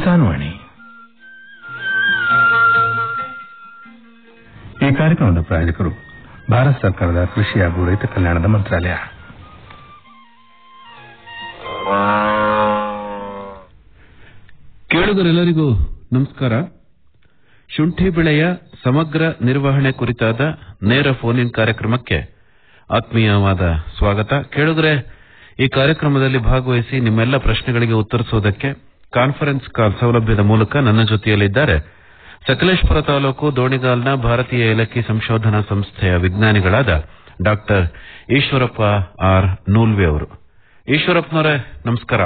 ಕಿಸಾನ್ ವಾಣಿ ಈ ಕಾರ್ಯಕ್ರಮದ ಪ್ರಾಯೋಜಕರು ಭಾರತ ಸರ್ಕಾರದ ಕೃಷಿ ಹಾಗೂ ರೈತ ಕಲ್ಯಾಣದ ಮಂತ್ರಾಲಯ ಕೇಳುಗರೆಲ್ಲರಿಗೂ ನಮಸ್ಕಾರ ಶುಂಠಿ ಬೆಳೆಯ ಸಮಗ್ರ ನಿರ್ವಹಣೆ ಕುರಿತಾದ ನೇರ ಫೋನ್ ಇನ್ ಕಾರ್ಯಕ್ರಮಕ್ಕೆ ಆತ್ಮೀಯವಾದ ಸ್ವಾಗತ ಕೇಳುಗರೆ ಈ ಕಾರ್ಯಕ್ರಮದಲ್ಲಿ ಭಾಗವಹಿಸಿ ನಿಮ್ಮೆಲ್ಲ ಪ್ರಶ್ನೆಗಳಿಗೆ ಉತ್ತರಿಸುವುದಕ್ಕೆ ಕಾನ್ಫರೆನ್ಸ್ ಕಾಲ್ ಸೌಲಭ್ಯದ ಮೂಲಕ ನನ್ನ ಜೊತೆಯಲ್ಲಿದ್ದಾರೆ ಸಕಲೇಶ್ಪುರ ತಾಲೂಕು ದೋಣಿಗಾಲ್ನ ಭಾರತೀಯ ಏಲಕ್ಕಿ ಸಂಶೋಧನಾ ಸಂಸ್ಥೆಯ ವಿಜ್ಞಾನಿಗಳಾದ ಡಾಕ್ಟರ್ ಈಶ್ವರಪ್ಪ ಆರ್ ನೂಲ್ವೆ ಅವರು ಈಶ್ವರಪ್ಪನವರೇ ನಮಸ್ಕಾರ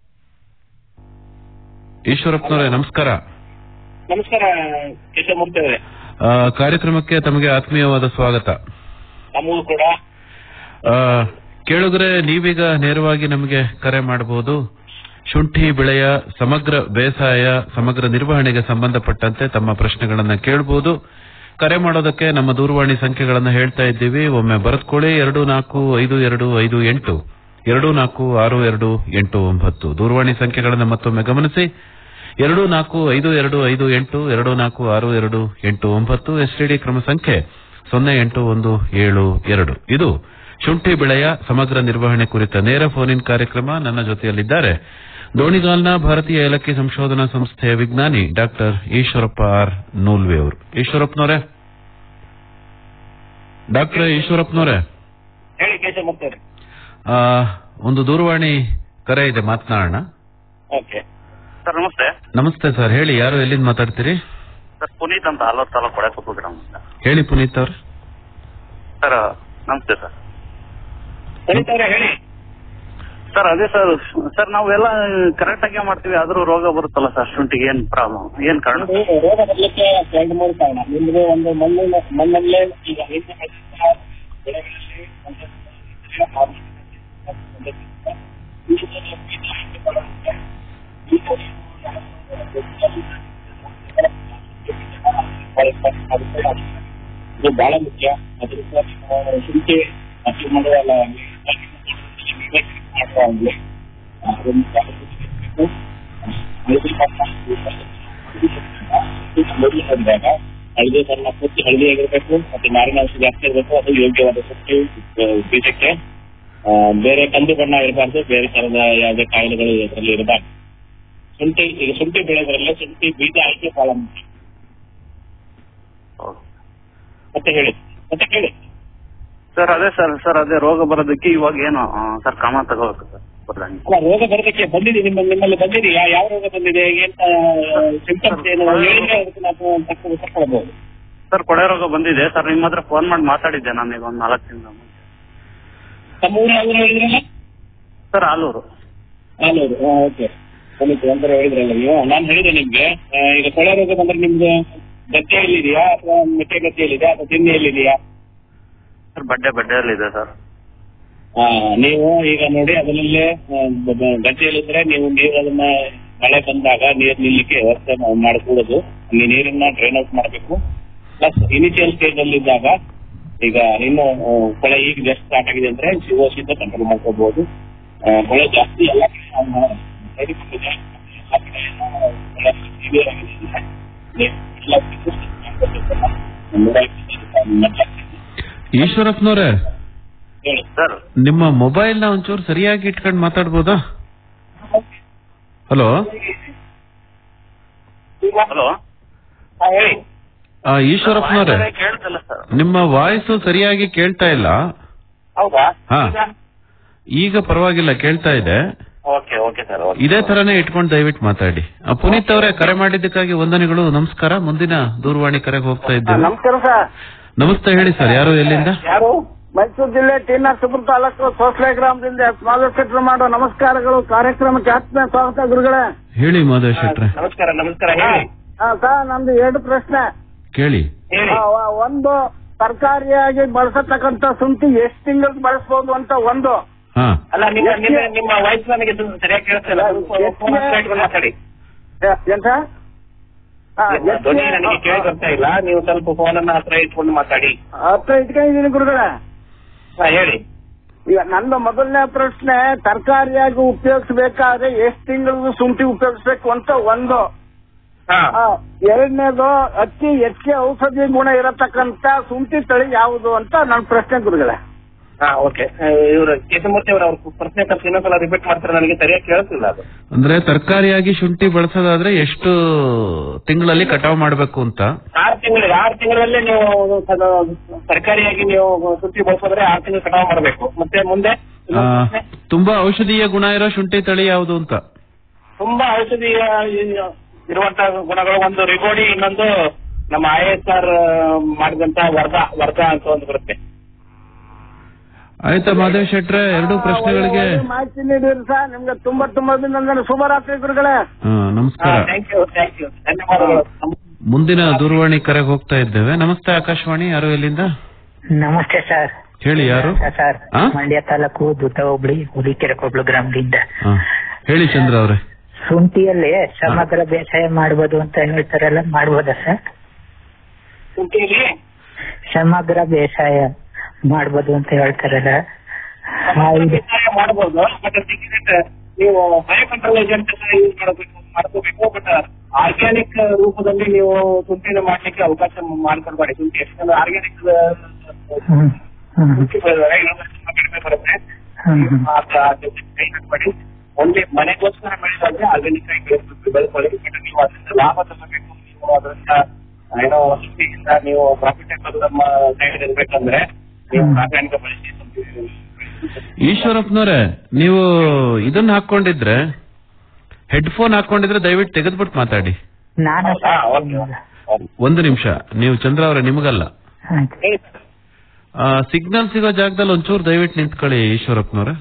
ಈಶ್ವರಪ್ಪನವರೇ ನಮಸ್ಕಾರ ನಮಸ್ಕಾರ ಕೇಶವಮೂರ್ತಿ ಅವರೇ ಆ, ಕಾರ್ಯಕ್ರಮಕ್ಕೆ ತಮಗೆ ಆತ್ಮೀಯವಾದ ಸ್ವಾಗತ ನಮಗೂ ಕೂಡ ಆ, ಕೇಳುಗರೆ ನೀವೀಗ ನೇರವಾಗಿ ನಮಗೆ ಕರೆ ಮಾಡಬಹುದು ಶುಂಠಿ ಬೆಳೆಯ ಸಮಗ್ರ ಬೇಸಾಯ ಸಮಗ್ರ ನಿರ್ವಹಣೆಗೆ ಸಂಬಂಧಪಟ್ಟಂತೆ ತಮ್ಮ ಪ್ರಶ್ನೆಗಳನ್ನ ಕೇಳಬಹುದು ಕರೆ ಮಾಡೋದಕ್ಕೆ ನಮ್ಮ ದೂರವಾಣಿ ಸಂಖ್ಯೆಗಳನ್ನ ಹೇಳ್ತಾ ಇದ್ದೀವಿ ಒಮ್ಮೆ ಬರೆದುಕೊಳ್ಳಿ ಎರಡು ನಾಲ್ಕು ಐದು ಎರಡು ಐದು ಎಂಟು ಎರಡು ನಾಲ್ಕು ಆರು ಎರಡು ಎಂಟು ಒಂಬತ್ತು ದೂರವಾಣಿ ಸಂಖ್ಯೆಗಳನ್ನ ಮತ್ತೊಮ್ಮೆ ಗಮನಿಸಿ ಎರಡು ನಾಲ್ಕು ಐದು ಎರಡು ಐದು ಎಂಟು ಎರಡು ನಾಲ್ಕು ಆರು ಎರಡು ಎಂಟು ಒಂಬತ್ತು ಎಸ್ಟಿಡಿ ಕ್ರಮ ಸಂಖ್ಯೆ ಸೊನ್ನೆ ಎಂಟು ಒಂದು ಏಳು ಎರಡು ಇದು ಶುಂಠಿ ಬೆಳೆಯ ಸಮಗ್ರ ನಿರ್ವಹಣೆ ಕುರಿತ ನೇರ ಫೋನ್ ಇನ್ ಕಾರ್ಯಕ್ರಮ ನನ್ನ ಜೊತೆಯಲ್ಲಿದ್ದಾರೆ ದೋಣಿಗಾಲ್ನ ಭಾರತೀಯ ಏಲಕ್ಕಿ ಸಂಶೋಧನಾ ಸಂಸ್ಥೆಯ ವಿಜ್ಞಾನಿ ಡಾಕ್ಟರ್ ಈಶ್ವರಪ್ಪ ಆರ್ ನೂಲ್ವೆ ಅವರು ಈಶ್ವರಪ್ಪನವರೇ ಡಾಕ್ಟರ್ ಈಶ್ವರಪ್ಪನವರೇ ಹೇಳಿ ಕೇಶವಮೂರ್ತಿ ಅವರೇ ಆ, ಒಂದು ದೂರವಾಣಿ ಕರೆ ಇದೆ ಮಾತನಾಡೋಣ ಓಕೆ ಸರ್ ನಮಸ್ತೆ ನಮಸ್ತೆ ಸರ್ ಹೇಳಿ ಯಾರು ಎಲ್ಲಿಂದ ಮಾತಾಡ್ತೀರಿ ಸರ್ ಪುನೀತ್ ಅಂತ ಹಲವು ತಾಲೂಕು ಕೊಡೆ ಗ್ರಾಮದಿಂದ ಹೇಳಿ ಪುನೀತ್ ಅವ್ರ ಸರ್ ನಮಸ್ತೆ ಸರ್ ಪುನೀತ್ ಅವರೇ ಹೇಳಿ ಸರ್ ಅದೇ ಸರ್ ಸರ್ ನಾವೆಲ್ಲ ಕರೆಕ್ಟ್ ಆಗಿ ಮಾಡ್ತೀವಿ ಆದ್ರೂ ರೋಗ ಬರುತ್ತಲ್ಲ ಸರ್ ಶುಂಠಿಗೆ ಏನ್ ಪ್ರಾಬ್ಲಮ್ ಏನ್ ಕಾರಣ ರೋಗ ಬರ್ಲಿಕ್ಕೆ ಎರಡು ಮೂರು ಕಾರಣ ನಿಮ್ಗೆ ಒಂದು ಮಣ್ಣಿನ ಮಣ್ಣಲ್ಲೇ ಈಗ ಹಿಂದೆ ಬೆಳೆದಂತಹ ಬೆಳೆಗಳಲ್ಲಿ ಒಂದು ಇದು ಬಹಳ ಮುಖ್ಯ ಅದರಿಂದ ನೀವು ಶುಂಠಿ ಅತಿ ಮಾಡುವಲ್ಲ ಮಾಡುವಾಗಲೇ ಅದನ್ನು ಜಾಗೃತಿಗೊಳಿಸಬೇಕು. ಮೊದಲು ನೋಡಿದಾಗ ಹಳದಿ ಬಣ್ಣ ಪೂರ್ತಿ ಹಳದಿ ಆಗಿರ್ಬೇಕು ಮತ್ತೆ ನಾರಿನಾಂಶ ಜಾಸ್ತಿ ಇರಬೇಕು ಅದು ಯೋಗ್ಯವಾದ ಶಕ್ತಿ ಬೀಜಕ್ಕೆ ಆ, ಬೇರೆ ಕಂದು ಬಣ್ಣ ಇರಬಾರ್ದು ಬೇರೆ ತರದ ಯಾವುದೇ ಕಾಯಿಲೆಗಳು ಇದರಲ್ಲಿ ಇರಬಾರ್ದು ಶುಂಠಿ ಈಗ ಶುಂಠಿ ಬೆಳೆದ್ರಲ್ಲೇ ಶುಂಠಿ ಬೀಜ ಆಯ್ಕೆ ಬಹಳ ಮುಖ್ಯ ಮತ್ತೆ ಹೇಳಿ ಮತ್ತೆ ಹೇಳಿ ಸರ್ ಅದೇ ಸರ್ ಸರ್ ಅದೇ ರೋಗ ಬರೋದಕ್ಕೆ ಇವಾಗ ಏನು ಆ, ಸರ್ ಕ್ರಮ ತಗೋಬೇಕು ಸರ್ ಬದಲಾಗಿ ಅಲ್ಲ ರೋಗ ಬರೋದಕ್ಕೆ ಬಂದಿದೆ ನಿಮ್ಮ ನಿಮ್ಮಲ್ಲಿ ಬಂದಿದೆಯಾ ಯಾವ ರೋಗ ಬಂದಿದೆ ಏನ್ ಸಿಂಪ್ಟಮ್ಸ್ ಏನು ಹೇಳಿದ್ರೆ ಅದಕ್ಕೆ ನಾವು ತಕ್ಕ ತಕ್ಕೊಳ್ಬಹುದು ಸರ್ ಕೊಳೆ ರೋಗ ಬಂದಿದೆ ಸರ್ ನಿಮ್ಮ ಹತ್ರ ಫೋನ್ ಮಾಡಿ ಮಾತಾಡಿದ್ದೆ ನಾನು ಈಗ ಒಂದು ನಾಲ್ಕು ತಿಂಗಳ ಮುಂಚೆ ತಮ್ಮ ಊರು ಯಾವ್ದು ಹೇಳಿದ್ರಲ್ಲ ಸರ್ ಆಲೂರು ನಾನೂರು ಓಕೆ ಪೊಲೀಸ್ ಒಂಥರ ಹೇಳಿದ್ರಲ್ಲ ನೀವು ನಾನು ಹೇಳಿದೆ ನಿಮ್ಗೆ ಆ, ಈಗ ಕೊಳೆ ರೋಗ ಬಂದ್ರೆ ನಿಮ್ದು ಗದ್ದೆಯಲ್ಲಿದೆಯಾ ಅಥವಾ ಮೆಕ್ಕೆ ಗದ್ದೆಯಲ್ಲಿದೆಯಾ ಅಥವಾ ತಿನ್ನೆಯಲ್ಲಿದೆಯಾ ಸರ್ ಬಡ್ಡೆ ಬಡ್ಡೆಯಲ್ಲಿದೆ ಸರ್ ಆ, ನೀವು ಈಗ ನೋಡಿ ಅದರಲ್ಲೇ ಆ, ಬ- ಬ- ಗದ್ದೆಯಲ್ಲಿದ್ರೆ ನೀವು ನೀರು ಅದನ್ನ ಮಳೆ ಬಂದಾಗ ನೀರು ನಿಲ್ಲಿಕ್ಕೆ ವ್ಯವಸ್ಥೆ ಮಾ- ಮಾಡ್ಕೊಡೋದು ನೀವು ನೀರನ್ನ ಡ್ರೈನ್ ಔಟ್ ಮಾಡಬೇಕು ಪ್ಲಸ್ ಇನಿಷಿಯಲ್ ಸ್ಟೇಜ್ ಅಲ್ಲಿ ಇದ್ದಾಗ ಈಗ ಇನ್ನು ಆ, ಕೊಳೆ ಈಗ ಜಸ್ಟ್ ಸ್ಟಾರ್ಟ್ ಆಗಿದೆ ಅಂದ್ರೆ ಸಿಒಸಿಂದ ಕಂಟ್ರೋಲ್ ಮಾಡ್ಕೋಬಹುದು ಆ, ಕೊಳೆ ಜಾಸ್ತಿ ಎಲ್ಲ ಕಡೆ ಆ, ಸೇರಿಕೊಂಡಿದೆ. ಎಲ್ಲ ಕಡೆ ಏನೋ ಕೊಳೆ severe ಆಗಿದೆ ಅಂದ್ರೆ ನೀವು ಎಲ್ಲ ನೂರ ಇಪ್ಪತ್ತೈದು ಮೆಟ್ಲ ಈಶ್ವರಪ್ಪನವರೇ ಹೇಳಿ ಸರ್ ನಿಮ್ಮ ಮೊಬೈಲ್ ನ ಒಂಚೂರು ಸರಿಯಾಗಿ ಇಟ್ಕೊಂಡು ಮಾತಾಡ್ಬೋದಾ ಹಲೋ ಹಲೋ ಹಾ, ಹೇಳಿ ಆ, ಈಶ್ವರಪ್ಪನವರೇ ಕೇಳ್ತಿಲ್ಲ ಸರ್ ನಿಮ್ಮ ವಾಯ್ಸ್ ಸರಿಯಾಗಿ ಕೇಳ್ತಾ ಇಲ್ಲ ಹೌದಾ ಹಾ. ಈಗ ಪರವಾಗಿಲ್ಲ ಕೇಳ್ತಾ ಇದೆ ಓಕೆ ಓಕೆ ಸರ್ ಇದೇ ತರನೇ ಇಟ್ಕೊಂಡು ದಯವಿಟ್ಟು ಮಾತಾಡಿ ಆ, ಪುನೀತ್ ಅವರೇ ಕರೆ ಮಾಡಿದ್ದಕ್ಕಾಗಿ ವಂದನೆಗಳು ನಮಸ್ಕಾರ ಮುಂದಿನ ದೂರವಾಣಿ ಕರೆಗೆ ಹೋಗ್ತಾ ಇದ್ದೇವೆ ನಮಸ್ಕಾರ ಸರ್ ನಮಸ್ತೆ ಹೇಳಿ ಸರ್ ಯಾರು ಎಲ್ಲಿಂದ ಯಾರು ಮೈಸೂರು ಜಿಲ್ಲೆ ಟಿ ನರಸೀಪುರ ತಾಲೂಕು ಸೋಸ್ಲೆ ಗ್ರಾಮದಿಂದ ಮಾಧವ ಮಾಡೋ ನಮಸ್ಕಾರಗಳು ಕಾರ್ಯಕ್ರಮಕ್ಕೆ ಆತ್ಮೀಯ ಸ್ವಾಗತ ಗುರುಗಳೇ ಹೇಳಿ ಮಾಧವ್ ಶೆಟ್ರೆ ನಮಸ್ಕಾರ ನಮಸ್ಕಾರ ಹೇಳಿ ಆ, ಸರ್ ನಮ್ದು ಎರಡು ಪ್ರಶ್ನೆ ಕೇಳಿ ಹೇಳಿ ಆ, ವ- ಒಂದು ತರಕಾರಿಯಾಗಿ ಬಳಸತಕ್ಕಂತ ಶುಂಠಿ ಎಷ್ಟು ತಿಂಗಳು ಬಳಸಬಹುದು ಅಂತ ಒಂದು ಹಾ ಅಲ್ಲ ನಿಮ್ಮ ನಿಮ್ಮ ನಿಮ್ಮ ವಾಯ್ಸ್ ನನಗೆ ಸ್ವಲ್ಪ ಸರಿಯಾಗಿ ಕೇಳಿಸ್ತಿಲ್ಲ ಸ್ವಲ್ಪ ಫೋನ್ ಹತ್ರ ಇಟ್ಕೊಂಡು ಮಾತಾಡಿ ಏ- ಏನ್ ಸರ್ ಆ, ನಿಮ್ಮ ಧ್ವನಿ ಎಷ್ಟು- ನನಗೆ ಕೇಳಿ ಬರ್ತಾ ಇಲ್ಲ ನೀವು ಸ್ವಲ್ಪ ಫೋನ್ ಅನ್ನ ಹತ್ರ ಇಟ್ಕೊಂಡು ಮಾತಾಡಿ ಹತ್ರ ಇಟ್ಕೊಂಡಿದ್ದೀನಿ ಗುರುಗಳೇ ಹಾ ಹೇಳಿ ಈಗ ನನ್ನ ಮೊದಲನೇ ಪ್ರಶ್ನೆ ತರಕಾರಿಯಾಗಿ ಉಪಯೋಗಿಸಬೇಕಾದ್ರೆ ಎಷ್ಟು ತಿಂಗಳು ಶುಂಠಿ ಉಪಯೋಗಿಸ್ಬೇಕು ಅಂತ ಒಂದು ಹಾ ಆ, ಎರಡನೇದು ಅತಿ ಹೆಚ್ಚು ಔಷಧಿ ಗುಣ ಇರತಕ್ಕಂತ ಶುಂಠಿ ತಳಿ ಯಾವುದು ಅಂತ ನನ್ನ ಪ್ರಶ್ನೆ ಗುರುಗಳೇ ಹಾ ಓಕೆ ಇವರು ಕೇಶಮೂರ್ತಿ ಅವರು ಅವ್ರ ಪ್ರಶ್ನೆ ಸ್ವಲ್ಪ ಇನ್ನೊಂದ್ಸಲ ರಿಪೀಟ್ ಮಾಡ್ತಾರೆ ನನಗೆ ಸರಿಯಾಗಿ ಕೇಳಿಸ್ತಿಲ್ಲ ಅದು ಅಂದ್ರೆ ತರಕಾರಿಯಾಗಿ ಶುಂಠಿ ಬಳಸೋದಾದ್ರೆ ಎಷ್ಟು ತಿಂಗಳಲ್ಲಿ ಕಟಾವ್ ಮಾಡ್ಬೇಕು ಅಂತ ಆರು ತಿಂಗಳಿಗೆ ಆರು ತಿಂಗಳಲ್ಲಿ ನೀವು ಅದು ತರಕಾರಿಯಾಗಿ ನೀವು ಶುಂಠಿ ಬಳಸಿದ್ರೆ ಆರು ತಿಂಗಳು ಕಟಾವು ಮಾಡಬೇಕು ಮತ್ತೆ ಮುಂದೆ ಆ, ತುಂಬಾ ಔಷಧೀಯ ಗುಣ ಇರೋ ಶುಂಠಿ ತಳಿ ಯಾವುದು ಅಂತ ತುಂಬಾ ಔಷಧೀಯ ಇರುವಂತಹ ಗುಣಗಳು ಒಂದು ರಿಗೋಡಿ ಇನ್ನೊಂದು ನಮ್ಮ ಐ ಎಸ್ ಆರ್ ಮಾಡಿದಂತ ವರ್ಧ ವರ್ಧ ಅಂತ ಒಂದು ಬರುತ್ತೆ ಆಯ್ತಾ ಮಾಧವ್ ಶೆಟ್ರೆ ಎರಡು ಪ್ರಶ್ನೆಗಳಿಗೆ ಒಳ್ಳೆ ಮಾಹಿತಿ ನೀಡಿರಿ ಸರ್ ನಿಮ್ಗೆ ತುಂಬಾ ತುಂಬಾ ಅಭಿನಂದನೆ ಶುಭರಾತ್ರಿ ಗುರುಗಳೇ ಆ, ನಮಸ್ಕಾರ ಥ್ಯಾಂಕ್ ಯು ಥ್ಯಾಂಕ್ ಯು ಧನ್ಯವಾದಗಳು ಮುಂದಿನ ದೂರವಾಣಿ ಕರೆಗೆ ಹೋಗ್ತಾ ಇದ್ದೇವೆ ನಮಸ್ತೆ ಆಕಾಶವಾಣಿ ಯಾರು ಎಲ್ಲಿಂದ ನಮಸ್ತೆ ಸರ್ ಹೇಳಿ ಯಾರು ಸರ್ ಆ? ಮಂಡ್ಯ ತಾಲೂಕು ದುದ್ದ ಹೋಬಳಿ ಹುಲಿಕೆರೆ ಕೊಬ್ಳು ಗ್ರಾಮದಿಂದ ಆ, ಹೇಳಿ ಚಂದ್ರ ಅವ್ರೆ ಶುಂಠಿಯಲ್ಲಿ ಸಮಗ್ರ ಬೇಸಾಯ ಮಾಡ್ಬೋದು ಅಂತ ಹೇಳ್ತಾರಲ್ಲ ಮಾಡ್ಬೋದಾ ಸರ್ ಶುಂಠಿಯಲ್ಲಿ ಸಮಗ್ರ ಬೇಸಾಯ ಮಾಡ್ಬೋದು ಅಂತ ಹೇಳ್ತಾರಲ್ಲ ಆ, ಇದು- ಬೇಸಾಯ ಮಾಡಬಹುದು ಬಟ್ ನೀವು ಬಯೋ ಕಂಟ್ರೋಲ್ ಏಜೆಂಟ್ ಯೂಸ್ ಮಾಡಬೇಕು ಮಾಡ್ಕೋಬೇಕು ಬಟ್ ಆರ್ಗ್ಯಾನಿಕ್ ರೂಪದಲ್ಲಿ ನೀವು ಶುಂಠಿನ ಮಾಡ್ಲಿಕ್ಕೆ ಅವಕಾಶ ಮಾಡ್ಕೊಡ್ಬೇಡಿ ಶುಂಠಿ ಯಾಕಂದ್ರೆ ಆರ್ಗ್ಯಾನಿಕ್ ಹ್ಮ್, ಹ್ಮ್, ಶುಂಠಿ ಬೆಳೆದಾಗ ಇಳುವರಿ ತುಂಬಾ ಕಡಿಮೆ ಬರುತ್ತೆ ಹ್ಮ್, ಹ್ಮ್. ಅದ್ರ ಜೊತೆ ಕೈ ಹಾಕ್ಬೇಡಿ ಒಂದೇ ಮನೆಗೋಸ್ಕರ ಬೆಳೆದಾದ್ರೆ ಆರ್ಗ್ಯಾನಿಕ್ ಆಗಿ ಬೆಳೆಸ್ಬೇಕು ಬೆಳೆಕೊಳ್ಳಿ ಬಟ್ ನೀವು ಅದರಿಂದ ಲಾಭ ತಗೋಬೇಕು ನೀವು ಅದರಿಂದ ಏನೋ ಶುಂಠಿಯಿಂದ ನೀವು ಪ್ರಾಫಿಟ್ ಹಾಕೋದು ನಮ್ಮ ಸೈಡ್ ಇರ್ಬೇಕಂದ್ರೆ ನೀವು ರಾಸಾಯನಿಕ ಬಳಸಿ ಶುಂಠಿ ಈಶ್ವರಪ್ಪನವ್ರೆ ನೀವು ಇದನ್ನ ಹಾಕೊಂಡಿದ್ರೆ ಹೆಡ್ಫೋನ್ ಹಾಕೊಂಡಿದ್ರೆ ದಯವಿಟ್ಟು ತೆಗೆದ್ಬಿಟ್ಟು ಮಾತಾಡಿ ನಾನು ಹಾ, ಓಕೆ. ಒಂದು ನಿಮಿಷ ನೀವು ಚಂದ್ರ ಅವರೇ ನಿಮಗಲ್ಲ ಆಯ್ತು. ಹೇಳಿ ಸರ್. ಸಿಗ್ನಲ್ ಸಿಗೋ ಜಾಗದಲ್ಲಿ ಒಂಚೂರು ದಯವಿಟ್ಟು ನಿಂತ್ಕೊಳ್ಳಿ ಈಶ್ವರಪ್ಪನವ್ರೆ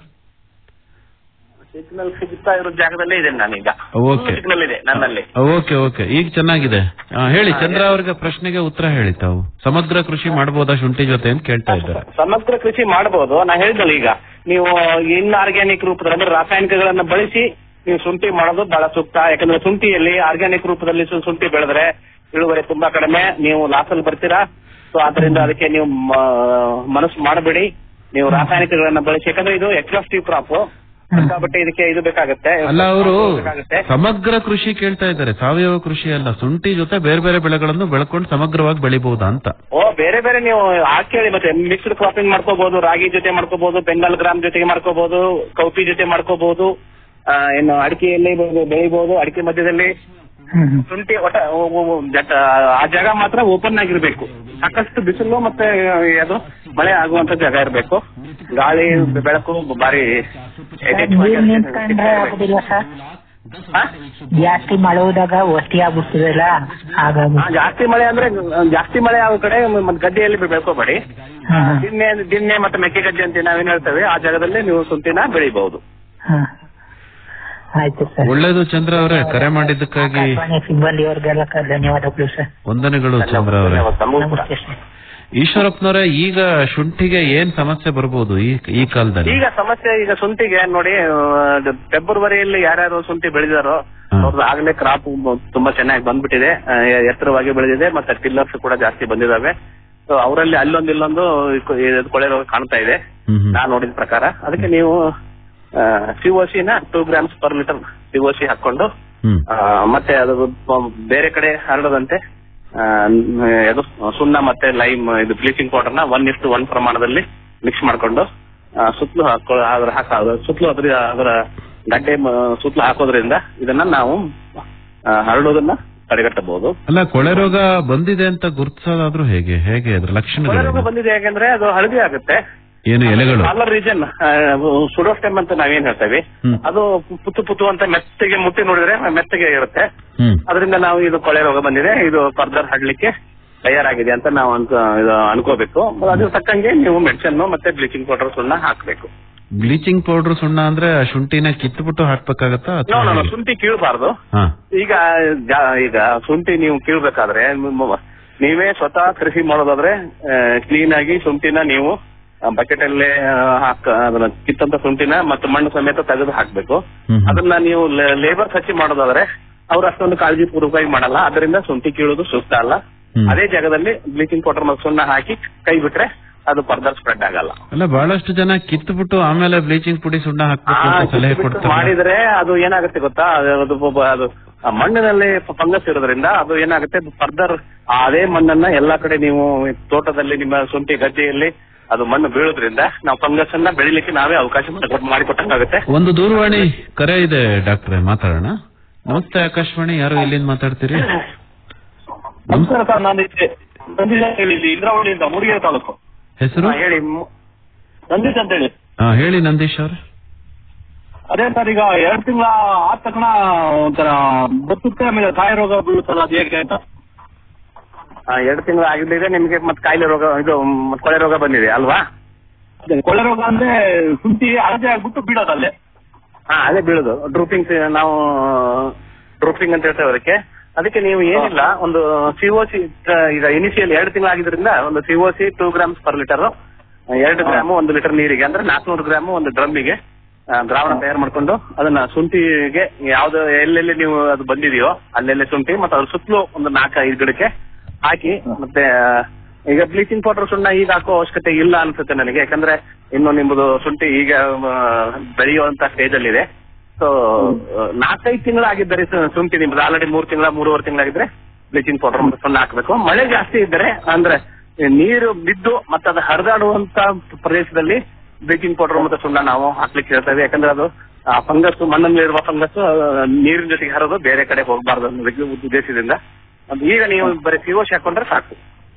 ಸಿಗ್ನಲ್ ಸಿಗ್ತಾ ಇರೋ ಜಾಗದಲ್ಲೇ ಇದೆ ನಾನೀಗ ಓಕೆ ಸಿಗ್ನಲ್ ಇದೆ ನನ್ನಲ್ಲಿ ಓಕೆ ಓಕೆ ಈಗ ಚೆನ್ನಾಗಿದೆ ಆ, ಹೇಳಿ ಚಂದ್ರ ಅವ್ರಿಗೆ ಪ್ರಶ್ನೆಗೆ ಉತ್ತರ ಹೇಳಿ ತಾವು ಸಮಗ್ರ ಕೃಷಿ ಮಾಡಬಹುದಾ ಶುಂಠಿ ಜೊತೆ ಅಂತ ಕೇಳ್ತಾ ಇದ್ದಾರೆ ಸಮಗ್ರ ಕೃಷಿ ಮಾಡಬಹುದು ನಾ ಹೇಳಿದಲ್ಲ ಈಗ ನೀವು ಇನ್ ಆರ್ಗ್ಯಾನಿಕ್ ರೂಪದಲ್ಲಿ ಅಂದ್ರೆ ರಾಸಾಯನಿಕಗಳನ್ನ ಬಳಸಿ ನೀವು ಶುಂಠಿ ಮಾಡೋದು ಬಹಳ ಸೂಕ್ತ ಯಾಕಂದ್ರೆ ಶುಂಠಿಯಲ್ಲಿ ಆರ್ಗ್ಯಾನಿಕ್ ರೂಪದಲ್ಲಿ ಶು- ಶುಂಠಿ ಬೆಳೆದ್ರೆ ಇಳುವರಿ ತುಂಬಾ ಕಡಿಮೆ ನೀವು ಲಾಸಲ್ಲಿ ಬರ್ತೀರಾ ಸೊ ಅದರಿಂದ ಅದಕ್ಕೆ ನೀವು ಮ- ಮನಸ್ಸು ಮಾಡಬೇಡಿ ನೀವು ರಾಸಾಯನಿಕಗಳನ್ನ ಬಳಸಿ ಯಾಕಂದ್ರೆ ಇದು ಎಕ್ಸಾಸ್ಟಿವ್ ಕ್ರಾಪ್ ಸಿಕ್ಕಾಪಟ್ಟೆ ಇದಕ್ಕೆ ಇದು ಬೇಕಾಗುತ್ತೆ ಅಲ್ಲ ಅವರು ಬೇಕಾಗುತ್ತೆ ಸಮಗ್ರ ಕೃಷಿ ಕೇಳ್ತಾ ಇದ್ದಾರೆ ಸಾವಯವ ಕೃಷಿ ಅಲ್ಲ ಶುಂಠಿ ಜೊತೆ ಬೇರೆ ಬೇರೆ ಬೆಳೆಗಳನ್ನು ಬೆಳ್ಕೊಂಡು ಸಮಗ್ರವಾಗಿ ಬೆಳಿಬಹುದಾ ಅಂತ ಓ ಬೇರೆ ಬೇರೆ ನೀವು ಹಾಕೇಳಿ ಮತ್ತೆ ಮಿಕ್ಸ್ಡ್ ಕ್ರಾಪಿಂಗ್ ಮಾಡ್ಕೋಬಹುದು ರಾಗಿ ಜೊತೆ ಮಾಡ್ಕೋಬಹುದು ಬೆಂಗಾಲ್ ಗ್ರಾಮ್ ಜೊತೆಗೆ ಮಾಡ್ಕೋಬಹುದು ಕೌಪಿ ಜೊತೆ ಮಾಡ್ಕೋಬಹುದು ಆ, ಇನ್ನು ಅಡಿಕೆಯಲ್ಲಿ ಬೆ- ಬೆಳಿಬಹುದು ಅಡಿಕೆ ಮಧ್ಯದಲ್ಲಿ ಹ್ಮ್, ಹ್ಮ್. ಶುಂಠಿ ಒಟ್ಟ ಓ- ಓ- ಓ- ಜಟ- ಆ ಜಾಗ ಮಾತ್ರ ಓಪನ್ ಆಗಿರ್ಬೇಕು ಸಾಕಷ್ಟು ಬಿಸಿಲು ಮತ್ತೆ ಅದು ಮಳೆ ಆಗುವಂತ ಜಾಗ ಇರಬೇಕು ಗಾಳಿ ಬೆಳಕು ಬಾರಿ ಯಥೇಚ್ಛವಾಗಿ ನೀರ್ ನಿಂತ್ಕೊಂಡ್ರೆ ಆಗುದಿಲ್ಲ ಸರ್ ಹಾ? ಜಾಸ್ತಿ ಮಳೆದಾಗ ಒತ್ತಿ ಆಗ್ಬಿಡ್ತದಲ್ಲ ಹಾಗಾಗಿ ಹಾ, ಜಾಸ್ತಿ ಮಳೆ ಅಂದ್ರೆ ಜಾಸ್ತಿ ಮಳೆ ಆಗೋ ಕಡೆ ಮತ್ತೆ ಗದ್ದೆಯಲ್ಲಿ ಬೆಳ್ಕೋಬೇಡಿ ಹಾ, ಹಾ, ದಿನ್ನೆ ದಿನ್ನೆ ಮತ್ತೆ ಮೆಕ್ಕೆಗಜ್ಜೆ ಅಂತ ನಾವೇನ್ ಹೇಳ್ತೇವೆ ಆ ಜಾಗದಲ್ಲಿ ನೀವು ಶುಂಠಿನ ಬೆಳಿಬಹುದು ಹಾ. ಆಯ್ತು ಸರ್ ಒಳ್ಳೇದು ಚಂದ್ರ ಅವರೇ ಕರೆ ಮಾಡಿದ್ದಕ್ಕಾಗಿ ಆಕಾಶವಾಣಿ ಸಿಬ್ಬಂದಿಯವರಿಗೆಲ್ಲ ಕ- ಧನ್ಯವಾದಗಳು ಸರ್ ವಂದನೆಗಳು ಚಂದ್ರ ಅವರೇ ನಮಸ್ತೆ ಸರ್ ಈಶ್ವರಪ್ಪನವರೇ ಈಗ ಶುಂಠಿಗೆ ಏನ್ ಸಮಸ್ಯೆ ಬರ್ಬೋದು ಈ ಈ ಕಾಲದಲ್ಲಿ ಈಗ ಸಮಸ್ಯೆ ಈಗ ಶುಂಠಿಗೆ ನೋಡಿ ಆ, ಫೆಬ್ರವರಿಯಲ್ಲಿ ಯಾರ್ಯಾರು ಶುಂಠಿ ಬೆಳೆದಿದಾರೋ ಹಾ. ಅವ್ರದ್ದು ಆಗ್ಲೇ ಕ್ರಾಪ್ ತುಂಬಾ ಚೆನ್ನಾಗಿ ಬಂದ್ಬಿಟ್ಟಿದೆ ಆ, ಎತ್ತರವಾಗಿ ಬೆಳೆದಿದೆ ಮತ್ತೆ ಟಿಲ್ಲರ್ಸ್ ಕೂಡ ಜಾಸ್ತಿ ಬಂದಿದಾವೆ ಸೊ ಅವರಲ್ಲಿ ಅಲ್ಲೊಂದು ಇಲ್ಲೊಂದು ಇಕ್- ಇದು ಕೊಳೆ ರೋಗ ಕಾಣ್ತಾ ಇದೆ ಹ್ಮ್ ಹ್ಮ್. ನಾನ್ ನೋಡಿದ ಪ್ರಕಾರ ಅದಕ್ಕೆ ನೀವು ಸಿಒಸಿ ನ two grams per litre COC ಹಾಕೊಂಡು ಹ್ಮ್ ಆ, ಮತ್ತೆ ಅದು ಪ- ಬೇರೆ ಕಡೆ ಹರಡದಂತೆ ಆ, ಅದು ಸುಣ್ಣ ಮತ್ತೆ ಲೈಮ್ ಇದು ಬ್ಲೀಚಿಂಗ್ ಪೌಡರ್ ನ ಒನ್ ಇಷ್ಟು ಒನ್ ಪ್ರಮಾಣದಲ್ಲಿ ಮಿಕ್ಸ್ ಮಾಡ್ಕೊಂಡು ಆ, ಸುತ್ತಲೂ ಹಾಕೋ ಅದ್ರ ಹಾಕ ಅದ್ರ ಸುತ್ತಲೂ ಅದ್ರ ಅದರ ಗಡ್ಡೆ ಮ- ಸುತ್ತಲೂ ಹಾಕೋದ್ರಿಂದ ಇದನ್ನ ನಾವು ಆ, ಹರಡೋದನ್ನ ತಡೆಗಟ್ಟಬಹುದು ಅಲ್ಲ ಕೊಳೆ ರೋಗ ಬಂದಿದೆ ಅಂತ ಗುರುತಿಸೋದಾದ್ರೂ ಹೇಗೆ ಹೇಗೆ ಅದ್ರ ಕೊಳೆ ರೋಗ ಲಕ್ಷಣಗಳು ಬಂದಿದೆ ಯಾಕಂದ್ರೆ ಅದು ಹಳದಿ ಆಗುತ್ತೆ ಏನು ಎಲೆಗಳು ಕಾಲರ್ ರೀಜನ್ ಸುಡೋಸ್ಟೆಮ್ ಅಂತ ನಾವೇನ್ ಹೇಳ್ತೇವೆ ಹ್ಮ್. ಅದು ಪುತ್ತು ಪುತ್ತು ಅಂತ ಮೆತ್ತಗೆ ಮುಟ್ಟಿ ನೋಡಿದ್ರೆ ಮೆತ್ತಗೆ ಇರುತ್ತೆ ಹ್ಮ್ ಅದರಿಂದ ನಾವು ಇದು ಕೊಳೆ ರೋಗ ಬಂದಿದೆ ಇದು ಫರ್ದರ್ ಹಡ್ಲಿಕ್ಕೆ ತಯಾರಾಗಿದೆ ಅಂತ ನಾವು ಅನ್ಕೊ ಇದು ಅನ್ಕೋಬೇಕು ಅದ್ರ ತಕ್ಕಂಗೆ ನೀವು ಮೆಡಿಸನ್ ಮತ್ತೆ ಬ್ಲೀಚಿಂಗ್ ಪೌಡರ್ ಸುಣ್ಣ ಹಾಕ್ಬೇಕು ಬ್ಲೀಚಿಂಗ್ ಪೌಡರ್ ಸುಣ್ಣ ಅಂದ್ರೆ ಆ ಶುಂಠಿನ ಕಿತ್ಬಿಟ್ಟು ಹಾಕ್ಬೇಕಾಗತ್ತಾ ನೋ ಅಥವಾ ನೋ ಹೇಗೆ? ಶುಂಠಿ ಕೀಳ್ಬಾರ್ದು ಹಾ ಈಗ ಜಾ- ಈಗ ಶುಂಠಿ ನೀವು ಕೀಳ್ಬೇಕಾದ್ರೆ ನಿಮ್ಮ- ನೀವೇ ಸ್ವತಃ ಕೃಷಿ ಮಾಡೋದಾದ್ರೆ ಕ್ಲೀನ್ ಆಗಿ ಶುಂಠಿನ ನೀವು ಬಕೆಟ್ ಅಲ್ಲೇ ಆ, ಹಾಕ ಅದನ್ನ ಕಿತ್ತಂತ ಶುಂಠಿನ ಮತ್ತು ಮಣ್ಣು ಸಮೇತ ತೆಗೆದು ಹಾಕ್ಬೇಕು ಹ್ಮ್ ಹ್ಮ್. ಅದನ್ನ ನೀವು ಲೇಬರ್ ಹಚ್ಚಿ ಮಾಡೋದಾದ್ರೆ ಅವ್ರು ಅಷ್ಟೊಂದು ಕಾಳಜಿ ಪೂರ್ವಕವಾಗಿ ಮಾಡಲ್ಲ ಅದರಿಂದ ಶುಂಠಿ ಕೀಳೋದು ಸೂಕ್ತ ಅಲ್ಲ ಹ್ಮ್. ಅದೇ ಜಾಗದಲ್ಲಿ ಬ್ಲೀಚಿಂಗ್ ಪೌಡರ್ ಮತ್ತು ಸುಣ್ಣ ಹಾಕಿ ಕೈ ಬಿಟ್ರೆ ಅದು ಫರ್ದರ್ ಸ್ಪ್ರೆಡ್ ಆಗಲ್ಲ ಅಲ್ಲ ಬಹಳಷ್ಟು ಜನ ಕಿತ್ಬಿಟ್ಟು ಆಮೇಲೆ ಬ್ಲೀಚಿಂಗ್ ಪುಡಿ ಸುಣ್ಣ ಹಾಕ್ಬೇಕು ಆ, ಅಂತ ಸಲಹೆ ಕಿತ್ತು ಬಿಟ್ಟು ಕೊಡ್ತಾರೆ ಮಾಡಿದ್ರೆ ಅದು ಏನಾಗುತ್ತೆ ಗೊತ್ತಾ ಅದು- ಅದು ಒಬ್ಬ- ಅದು ಆ ಮಣ್ಣಿನಲ್ಲಿ ಫಂಗಸ್ ಇರೋದ್ರಿಂದ ಅದು ಏನಾಗುತ್ತೆ ಫರ್ದರ್ ಅದೇ ಮಣ್ಣನ್ನ ಎಲ್ಲಾ ಕಡೆ ನೀವು ತೋಟದಲ್ಲಿ ನಿಮ್ಮ ಶುಂಠಿ ಗದ್ದೆಯಲ್ಲಿ ಅದು ಮಣ್ಣು ಬೀಳೋದ್ರಿಂದ ನಾವು ಫಂಗಸ್ ಅನ್ನ ಬೆಳಿಲಿಕ್ಕೆ ನಾವೇ ಅವಕಾಶ ಮಾಡಿಕೊಟ್- ಮಾಡಿಕೊಟ್ಟಂಗಾಗುತ್ತೆ ಒಂದು ದೂರವಾಣಿ ಕರೆ ಇದೆ ಡಾಕ್ಟ್ರೆ ಮಾತಾಡೋಣ ನಮಸ್ತೆ ಆಕಾಶವಾಣಿ ಯಾರು ಎಲ್ಲಿಂದ ಮಾತಾಡ್ತೀರಿ ನಮಸ್ಕಾರ ಸರ್ ನಾನು ಇಲ್ಲಿ ನಂದೀಶ್ ಅಂತ ಹೇಳಿ ಇಲ್ಲಿ ಇಂದ್ರಾವಳಿಯಿಂದ ಮೂಡಿಗೆರೆ ತಾಲೂಕು ಹೆಸರು ಹಾ, ಹೇಳಿ ಮ್- ನಂದೀಶ್ ಅಂತ ಹೇಳಿ ಹಾ ಹೇಳಿ ನಂದೀಶ್ ಅವ್ರೆ ಅದೇ ಸರ್ ಈಗ ಎರಡು ತಿಂಗಳ ಆದ ತಕ್ಷಣ ಒಂಥರ ಬರ್ತುತ್ತೆ ಆಮೇಲೆ ಕಾಯಿ ರೋಗ ಬೀಳುತ್ತಲ್ಲ ಅದು ಹೇಗೆ ಅಂತ ಆ, ಎರಡು ತಿಂಗಳು ಆಗಿದ್ರೆ ನಿಮ್ಗೆ ಮತ್ತೆ ಕಾಯಿಲೆ ರೋಗ ಇದು ಮತ್ತೆ ಕೊಳೆ ರೋಗ ಬಂದಿದೆ ಅಲ್ವಾ ಅದೇ ಕೊಳೆ ರೋಗ ಅಂದ್ರೆ ಶುಂಠಿ ಹಳದಿ ಆಗ್ಬಿಟ್ಟು ಬೀಳೋದಲ್ಲೇ ಹಾ ಅದೇ ಬೀಳುದು ಡ್ರೂಪಿಂಗ್ ನಾವು ಡ್ರೂಪಿಂಗ್ ಅಂತ ಹೇಳ್ತೇವೆ ಅದಕ್ಕೆ ಅದಕ್ಕೆ ನೀವು ಏನಿಲ್ಲ ಒಂದು ಸಿಒಸಿ ಈಗ ಇನಿಷಿಯಲ್ ಎರಡು ತಿಂಗಳಾಗಿದ್ರಿಂದ ಒಂದು COC two grams per litre ಎರಡು ಗ್ರಾಮ್ ಒಂದು ಲೀಟರ್ ನೀರಿಗೆ ಅಂದ್ರೆ ನಾಲ್ಕುನೂರು ಗ್ರಾಮ್ ಒಂದು ಡ್ರಮ್ಮಿಗೆ ದ್ರಾವಣ ತಯಾರು ಮಾಡ್ಕೊಂಡು ಅದನ್ನ ಶುಂಠಿಗೆ ಯಾವ್ದು ಎಲ್ಲೆಲ್ಲಿ ನೀವು ಅದು ಬಂದಿದೆಯೋ ಅಲ್ಲೆಲ್ಲಿ ಶುಂಠಿ ಮತ್ತೆ ಅದ್ರ ಸುತ್ತಲೂ ಒಂದು ನಾಲ್ಕು ಐದು ಗಿಡಕ್ಕೆ ಹಾಕಿ ಮತ್ತೆ ಆ, ಈಗ ಬ್ಲೀಚಿಂಗ್ ಪೌಡರ್ ಸುಣ್ಣ ಈಗ ಹಾಕೋ ಅವಶ್ಯಕತೆ ಇಲ್ಲ ಅನ್ಸುತ್ತೆ ನನಗೆ ಯಾಕಂದ್ರೆ ಇನ್ನು ನಿಮ್ಮದು ಶುಂಠಿ ಈಗ ಆ, ಬೆಳೆಯುವಂತ ಸ್ಟೇಜ್ ಅಲ್ಲಿ ಇದೆ ಸೊ ನಾಲ್ಕೈದು ತಿಂಗಳಾಗಿದ್ದರೆ ಶು- ಶುಂಠಿ ನಿಮ್ದು ಆಲ್ರೆಡಿ ಮೂರು ತಿಂಗಳ ಮೂರುವರೆ ತಿಂಗಳಾಗಿದ್ರೆ ಬ್ಲೀಚಿಂಗ್ ಪೌಡರ್ ಮತ್ತೆ ಸುಣ್ಣ ಹಾಕಬೇಕು ಮಳೆ ಜಾಸ್ತಿ ಇದ್ದರೆ ಅಂದ್ರೆ ನೀರು ಬಿದ್ದು ಮತ್ತೆ ಅದು ಹರಿದಾಡುವಂತ ಪ್ರದೇಶದಲ್ಲಿ ಬ್ಲೀಚಿಂಗ್ ಪೌಡರ್ ಮತ್ತೆ ಸುಣ್ಣ ನಾವು ಹಾಕ್ಲಿಕ್ಕೆ ಹೇಳ್ತೇವೆ ಯಾಕಂದ್ರೆ ಅದು ಆ ಫಂಗಸ್ ಮಣ್ಣಲ್ಲಿರುವ ಫಂಗಸ್ ನೀರಿನ ಜೊತೆಗೆ ಹರಿದು ಬೇರೆ ಕಡೆ ಹೋಗಬಾರ್ದು ಅನ್ನೋದಕ್ಕೆ ಉದ್ದೇಶದಿಂದ ಅದು ಈಗ ನೀವು ಬರೀ ಸಿಒಸಿ ಹಾಕೊಂಡ್ರೆ ಸಾಕು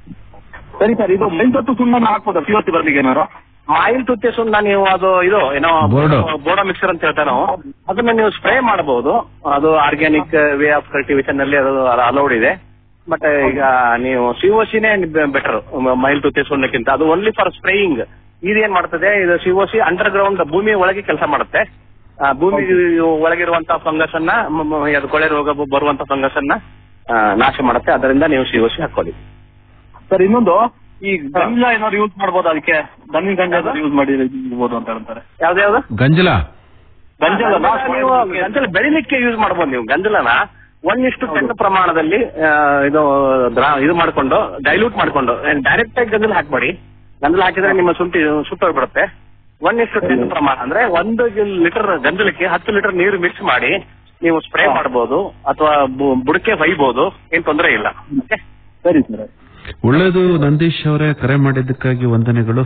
ಸರಿ ಸರ್ ಇದು ಮೆಂತತ್ತು ಸುಣ್ಣನ ಹಾಕ್ಬೋದಾ ಸಿವತ್ತಿ ಬರ್ಲಿಕ್ಕೆ ಏನಾರು ಮಾಯಿಲ್ ತುತ್ತೆ ಸುಣ್ಣ ನೀವು ಅದು ಇದು ಏನೋ ಬೋರ್ಡೋ. ಬೋರ್ಡೋ ಮಿಕ್ಸರ್ ಅಂತ ಹೇಳ್ತಾರೆ ನಾವು ಅದನ್ನ ನೀವು ಸ್ಪ್ರೇ ಮಾಡಬಹುದು ಅದು ಆರ್ಗ್ಯಾನಿಕ್ ವೇ ಆಫ್ ಕಲ್ಟಿವೇಶನ್ ನಲ್ಲಿ ಅದು ಅಲೌಡ್ ಇದೆ ಬಟ್ ಈಗ ನೀವು ಸಿಒಸಿನೇ ಬೆಟರ್ ಮೈಲ್ ತುತ್ತೆ ಸುಣ್ಣಕ್ಕಿಂತ ಅದು ಓನ್ಲಿ ಫಾರ್ ಸ್ಪ್ರೇಯಿಂಗ್ ಇದೇನ್ ಮಾಡ್ತದೆ ಇದು ಸಿಒಸಿ ಅಂಡರ್ ಗ್ರೌಂಡ್ ಭೂಮಿ ಒಳಗೆ ಕೆಲಸ ಮಾಡುತ್ತೆ ಆ, ಭೂಮಿ ಒಳಗಿರುವಂತ ಫಂಗಸ್ ಅನ್ನ ಮ- ಮ- ಅದು ಕೊಳೆ ರೋಗ ಬ- ಬರುವಂತ ಫಂಗಸ್ ಅನ್ನ ಆ, ನಾಶ ಮಾಡುತ್ತೆ ಅದರಿಂದ ನೀವು ಸಿಒಸಿ ಹಾಕೊಳ್ಳಿ ಸರ್ ಇನ್ನೊಂದು ಈ ಗಂಜಲ ಏನಾದ್ರು ಯೂಸ್ ಮಾಡ್ಬೋದು ಅದಕ್ಕೆ ದನಿ ಗಂಜ ಯೂಸ್ ಮಾಡಿ ಇರ್ಬೋದು ಅಂತ ಹೇಳ್ತಾರೆ ಯಾವ್ದ್ಯಾವ್ದು ಗಂಜಲ ಗಂಜಲ ನೀವು ಗಂಜಲ ಬೆಳಿಲಿಕ್ಕೆ ಯೂಸ್ ಮಾಡಬಹುದು ನೀವು ಗಂಜಲನ ಒನ್ ಇಷ್ಟು ಟೆನ್ ಪ್ರಮಾಣದಲ್ಲಿ ಆ, ಇದು ದ್ರಾ- ಇದು ಮಾಡ್ಕೊಂಡು ಡೈಲ್ಯೂಟ್ ಮಾಡ್ಕೊಂಡು ಡೈರೆಕ್ಟ್ ಆಗಿ ಗಂಜಲ ಹಾಕ್ಬೇಡಿ ಗಂಜಲ ಹಾಕಿದ್ರೆ ನಿಮ್ಮ ಶುಂಠಿ ಸುಟ್ಟೋಗ್ಬಿಡುತ್ತೆ ಒನ್ ಇಷ್ಟು ಟೆನ್ ಪ್ರಮಾಣ ಅಂದ್ರೆ ಒಂದು ಲೀಟರ್ ಗಂಜಲಕ್ಕೆ ಹತ್ತು ಲೀಟರ್ ನೀರು ಮಿಕ್ಸ್ ಮಾಡಿ ನೀವು ಸ್ಪ್ರೇ ಮಾಡಬಹುದು ಅಥವಾ ಬು- ಬುಡಕೆ ಹೊಯ್ಬಹುದು ಏನ್ ತೊಂದರೆ ಇಲ್ಲ ಓಕೆ ಸರಿ ಸರ್ ಒಳ್ಳೇದು ನಂದೀಶ್ ಅವರೇ ಕರೆ ಮಾಡಿದ್ದಕ್ಕಾಗಿ ವಂದನೆಗಳು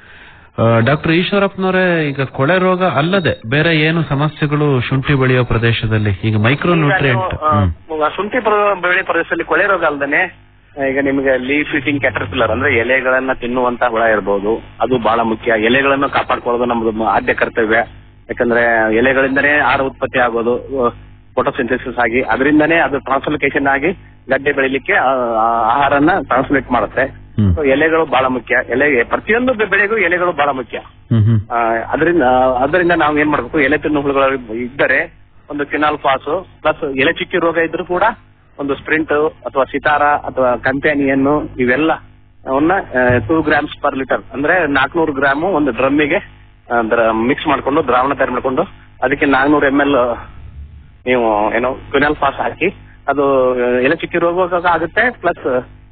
ಡಾಕ್ಟರ್ ಈಶ್ವರಪ್ಪನವರೇ ಈಗ ಕೊಳೆ ರೋಗ ಅಲ್ಲದೆ ಬೇರೆ ಏನು ಸಮಸ್ಯೆಗಳು ಶುಂಠಿ ಬೆಳೆಯೋ ಪ್ರದೇಶದಲ್ಲಿ ಈಗ ಮೈಕ್ರೋ ನ್ಯೂಟ್ರಿಯೆಂಟ್ ಈಗ ನೀವು, ಆ, ಶುಂಠಿ ಪ್ರ- ಬೆಳೆ ಪ್ರದೇಶದಲ್ಲಿ ಕೊಳೆ ರೋಗ ಅಲ್ದೇನೆ ಈಗ ನಿಮಗೆ ಲೀಫ್ ಫಿಟಿಂಗ್ ಕ್ಯಾಟರ್ಪಿಲ್ಲರ್ ಅಂದ್ರೆ ಎಲೆಗಳನ್ನ ತಿನ್ನುವಂತ ಹುಳ ಇರಬಹುದು ಅದು ಬಹಳ ಮುಖ್ಯ ಎಲೆಗಳನ್ನು ಕಾಪಾಡ್ಕೊಳ್ಳೋದು ನಮ್ದು ಆದ್ಯ ಕರ್ತವ್ಯ ಯಾಕಂದ್ರೆ ಎಲೆಗಳಿಂದನೇ ಆಹಾರ ಉತ್ಪತ್ತಿ ಆಗೋದು ಫೋಟೋಸಿಂಥೆಸಿಸ್ ಆಗಿ ಅದರಿಂದನೇ ಅದು ಟ್ರಾನ್ಸ್ಲೊಕೇಶನ್ ಆಗಿ ಗಡ್ಡೆ ಬೆಳಿಲಿಕ್ಕೆ ಆ, ಆ, ಆಹಾರನ ಟ್ರಾನ್ಸ್ಲೇಟ್ ಮಾಡುತ್ತೆ ಹ್ಮ್. So, ಎಲೆಗಳು ಬಹಳ ಮುಖ್ಯ ಎಲೆಗೆ ಪ್ರತಿಯೊಂದು ಬೆ- ಬೆಳೆಗೂ ಎಲೆಗಳು ಬಹಳ ಮುಖ್ಯ ಹ್ಮ್ ಹ್ಮ್ ಆ, ಅದರಿಂದ ಅದರಿಂದ ನಾವು ಏನ್ ಮಾಡ್ಬೇಕು ಎಲೆ ತಿನ್ನು ಹುಳುಗಳು ಇದ್ದರೆ ಒಂದು ಕಿನಾಲ್ ಪಾಸು ಪ್ಲಸ್ ಎಲೆ ಚಿಕ್ಕಿ ರೋಗ ಇದ್ರೂ ಕೂಡ ಒಂದು ಸ್ಪ್ರಿಂಟ್ ಅಥವಾ ಸಿತಾರ ಅಥವಾ ಕಂಪ್ಯಾನಿಯನ್ ಇವೆಲ್ಲ ಅವನ್ನ ಟೂ ಗ್ರಾಮ್ಸ್ ಪರ್ ಲೀಟರ್ ಅಂದ್ರೆ ನಾಲ್ಕನೂರು ಗ್ರಾಮು ಒಂದು ಡ್ರಮ್ಮಿಗೆ ಮಿಕ್ಸ್ ಮಾಡ್ಕೊಂಡು ದ್ರಾವಣ ತಯಾರು ಮಾಡ್ಕೊಂಡು ಅದಕ್ಕೆ ನಾಲ್ನೂರು ಎಂ ಎಲ್ ನೀವು ಏನೋ ಕ್ವಿನಾಲ್ ಪಾಸ್ ಹಾಕಿ ಅದು ಆ, ಎಲೆ ಚಿಕ್ಕಿ ರೋಗ ಆಗುತ್ತೆ ಪ್ಲಸ್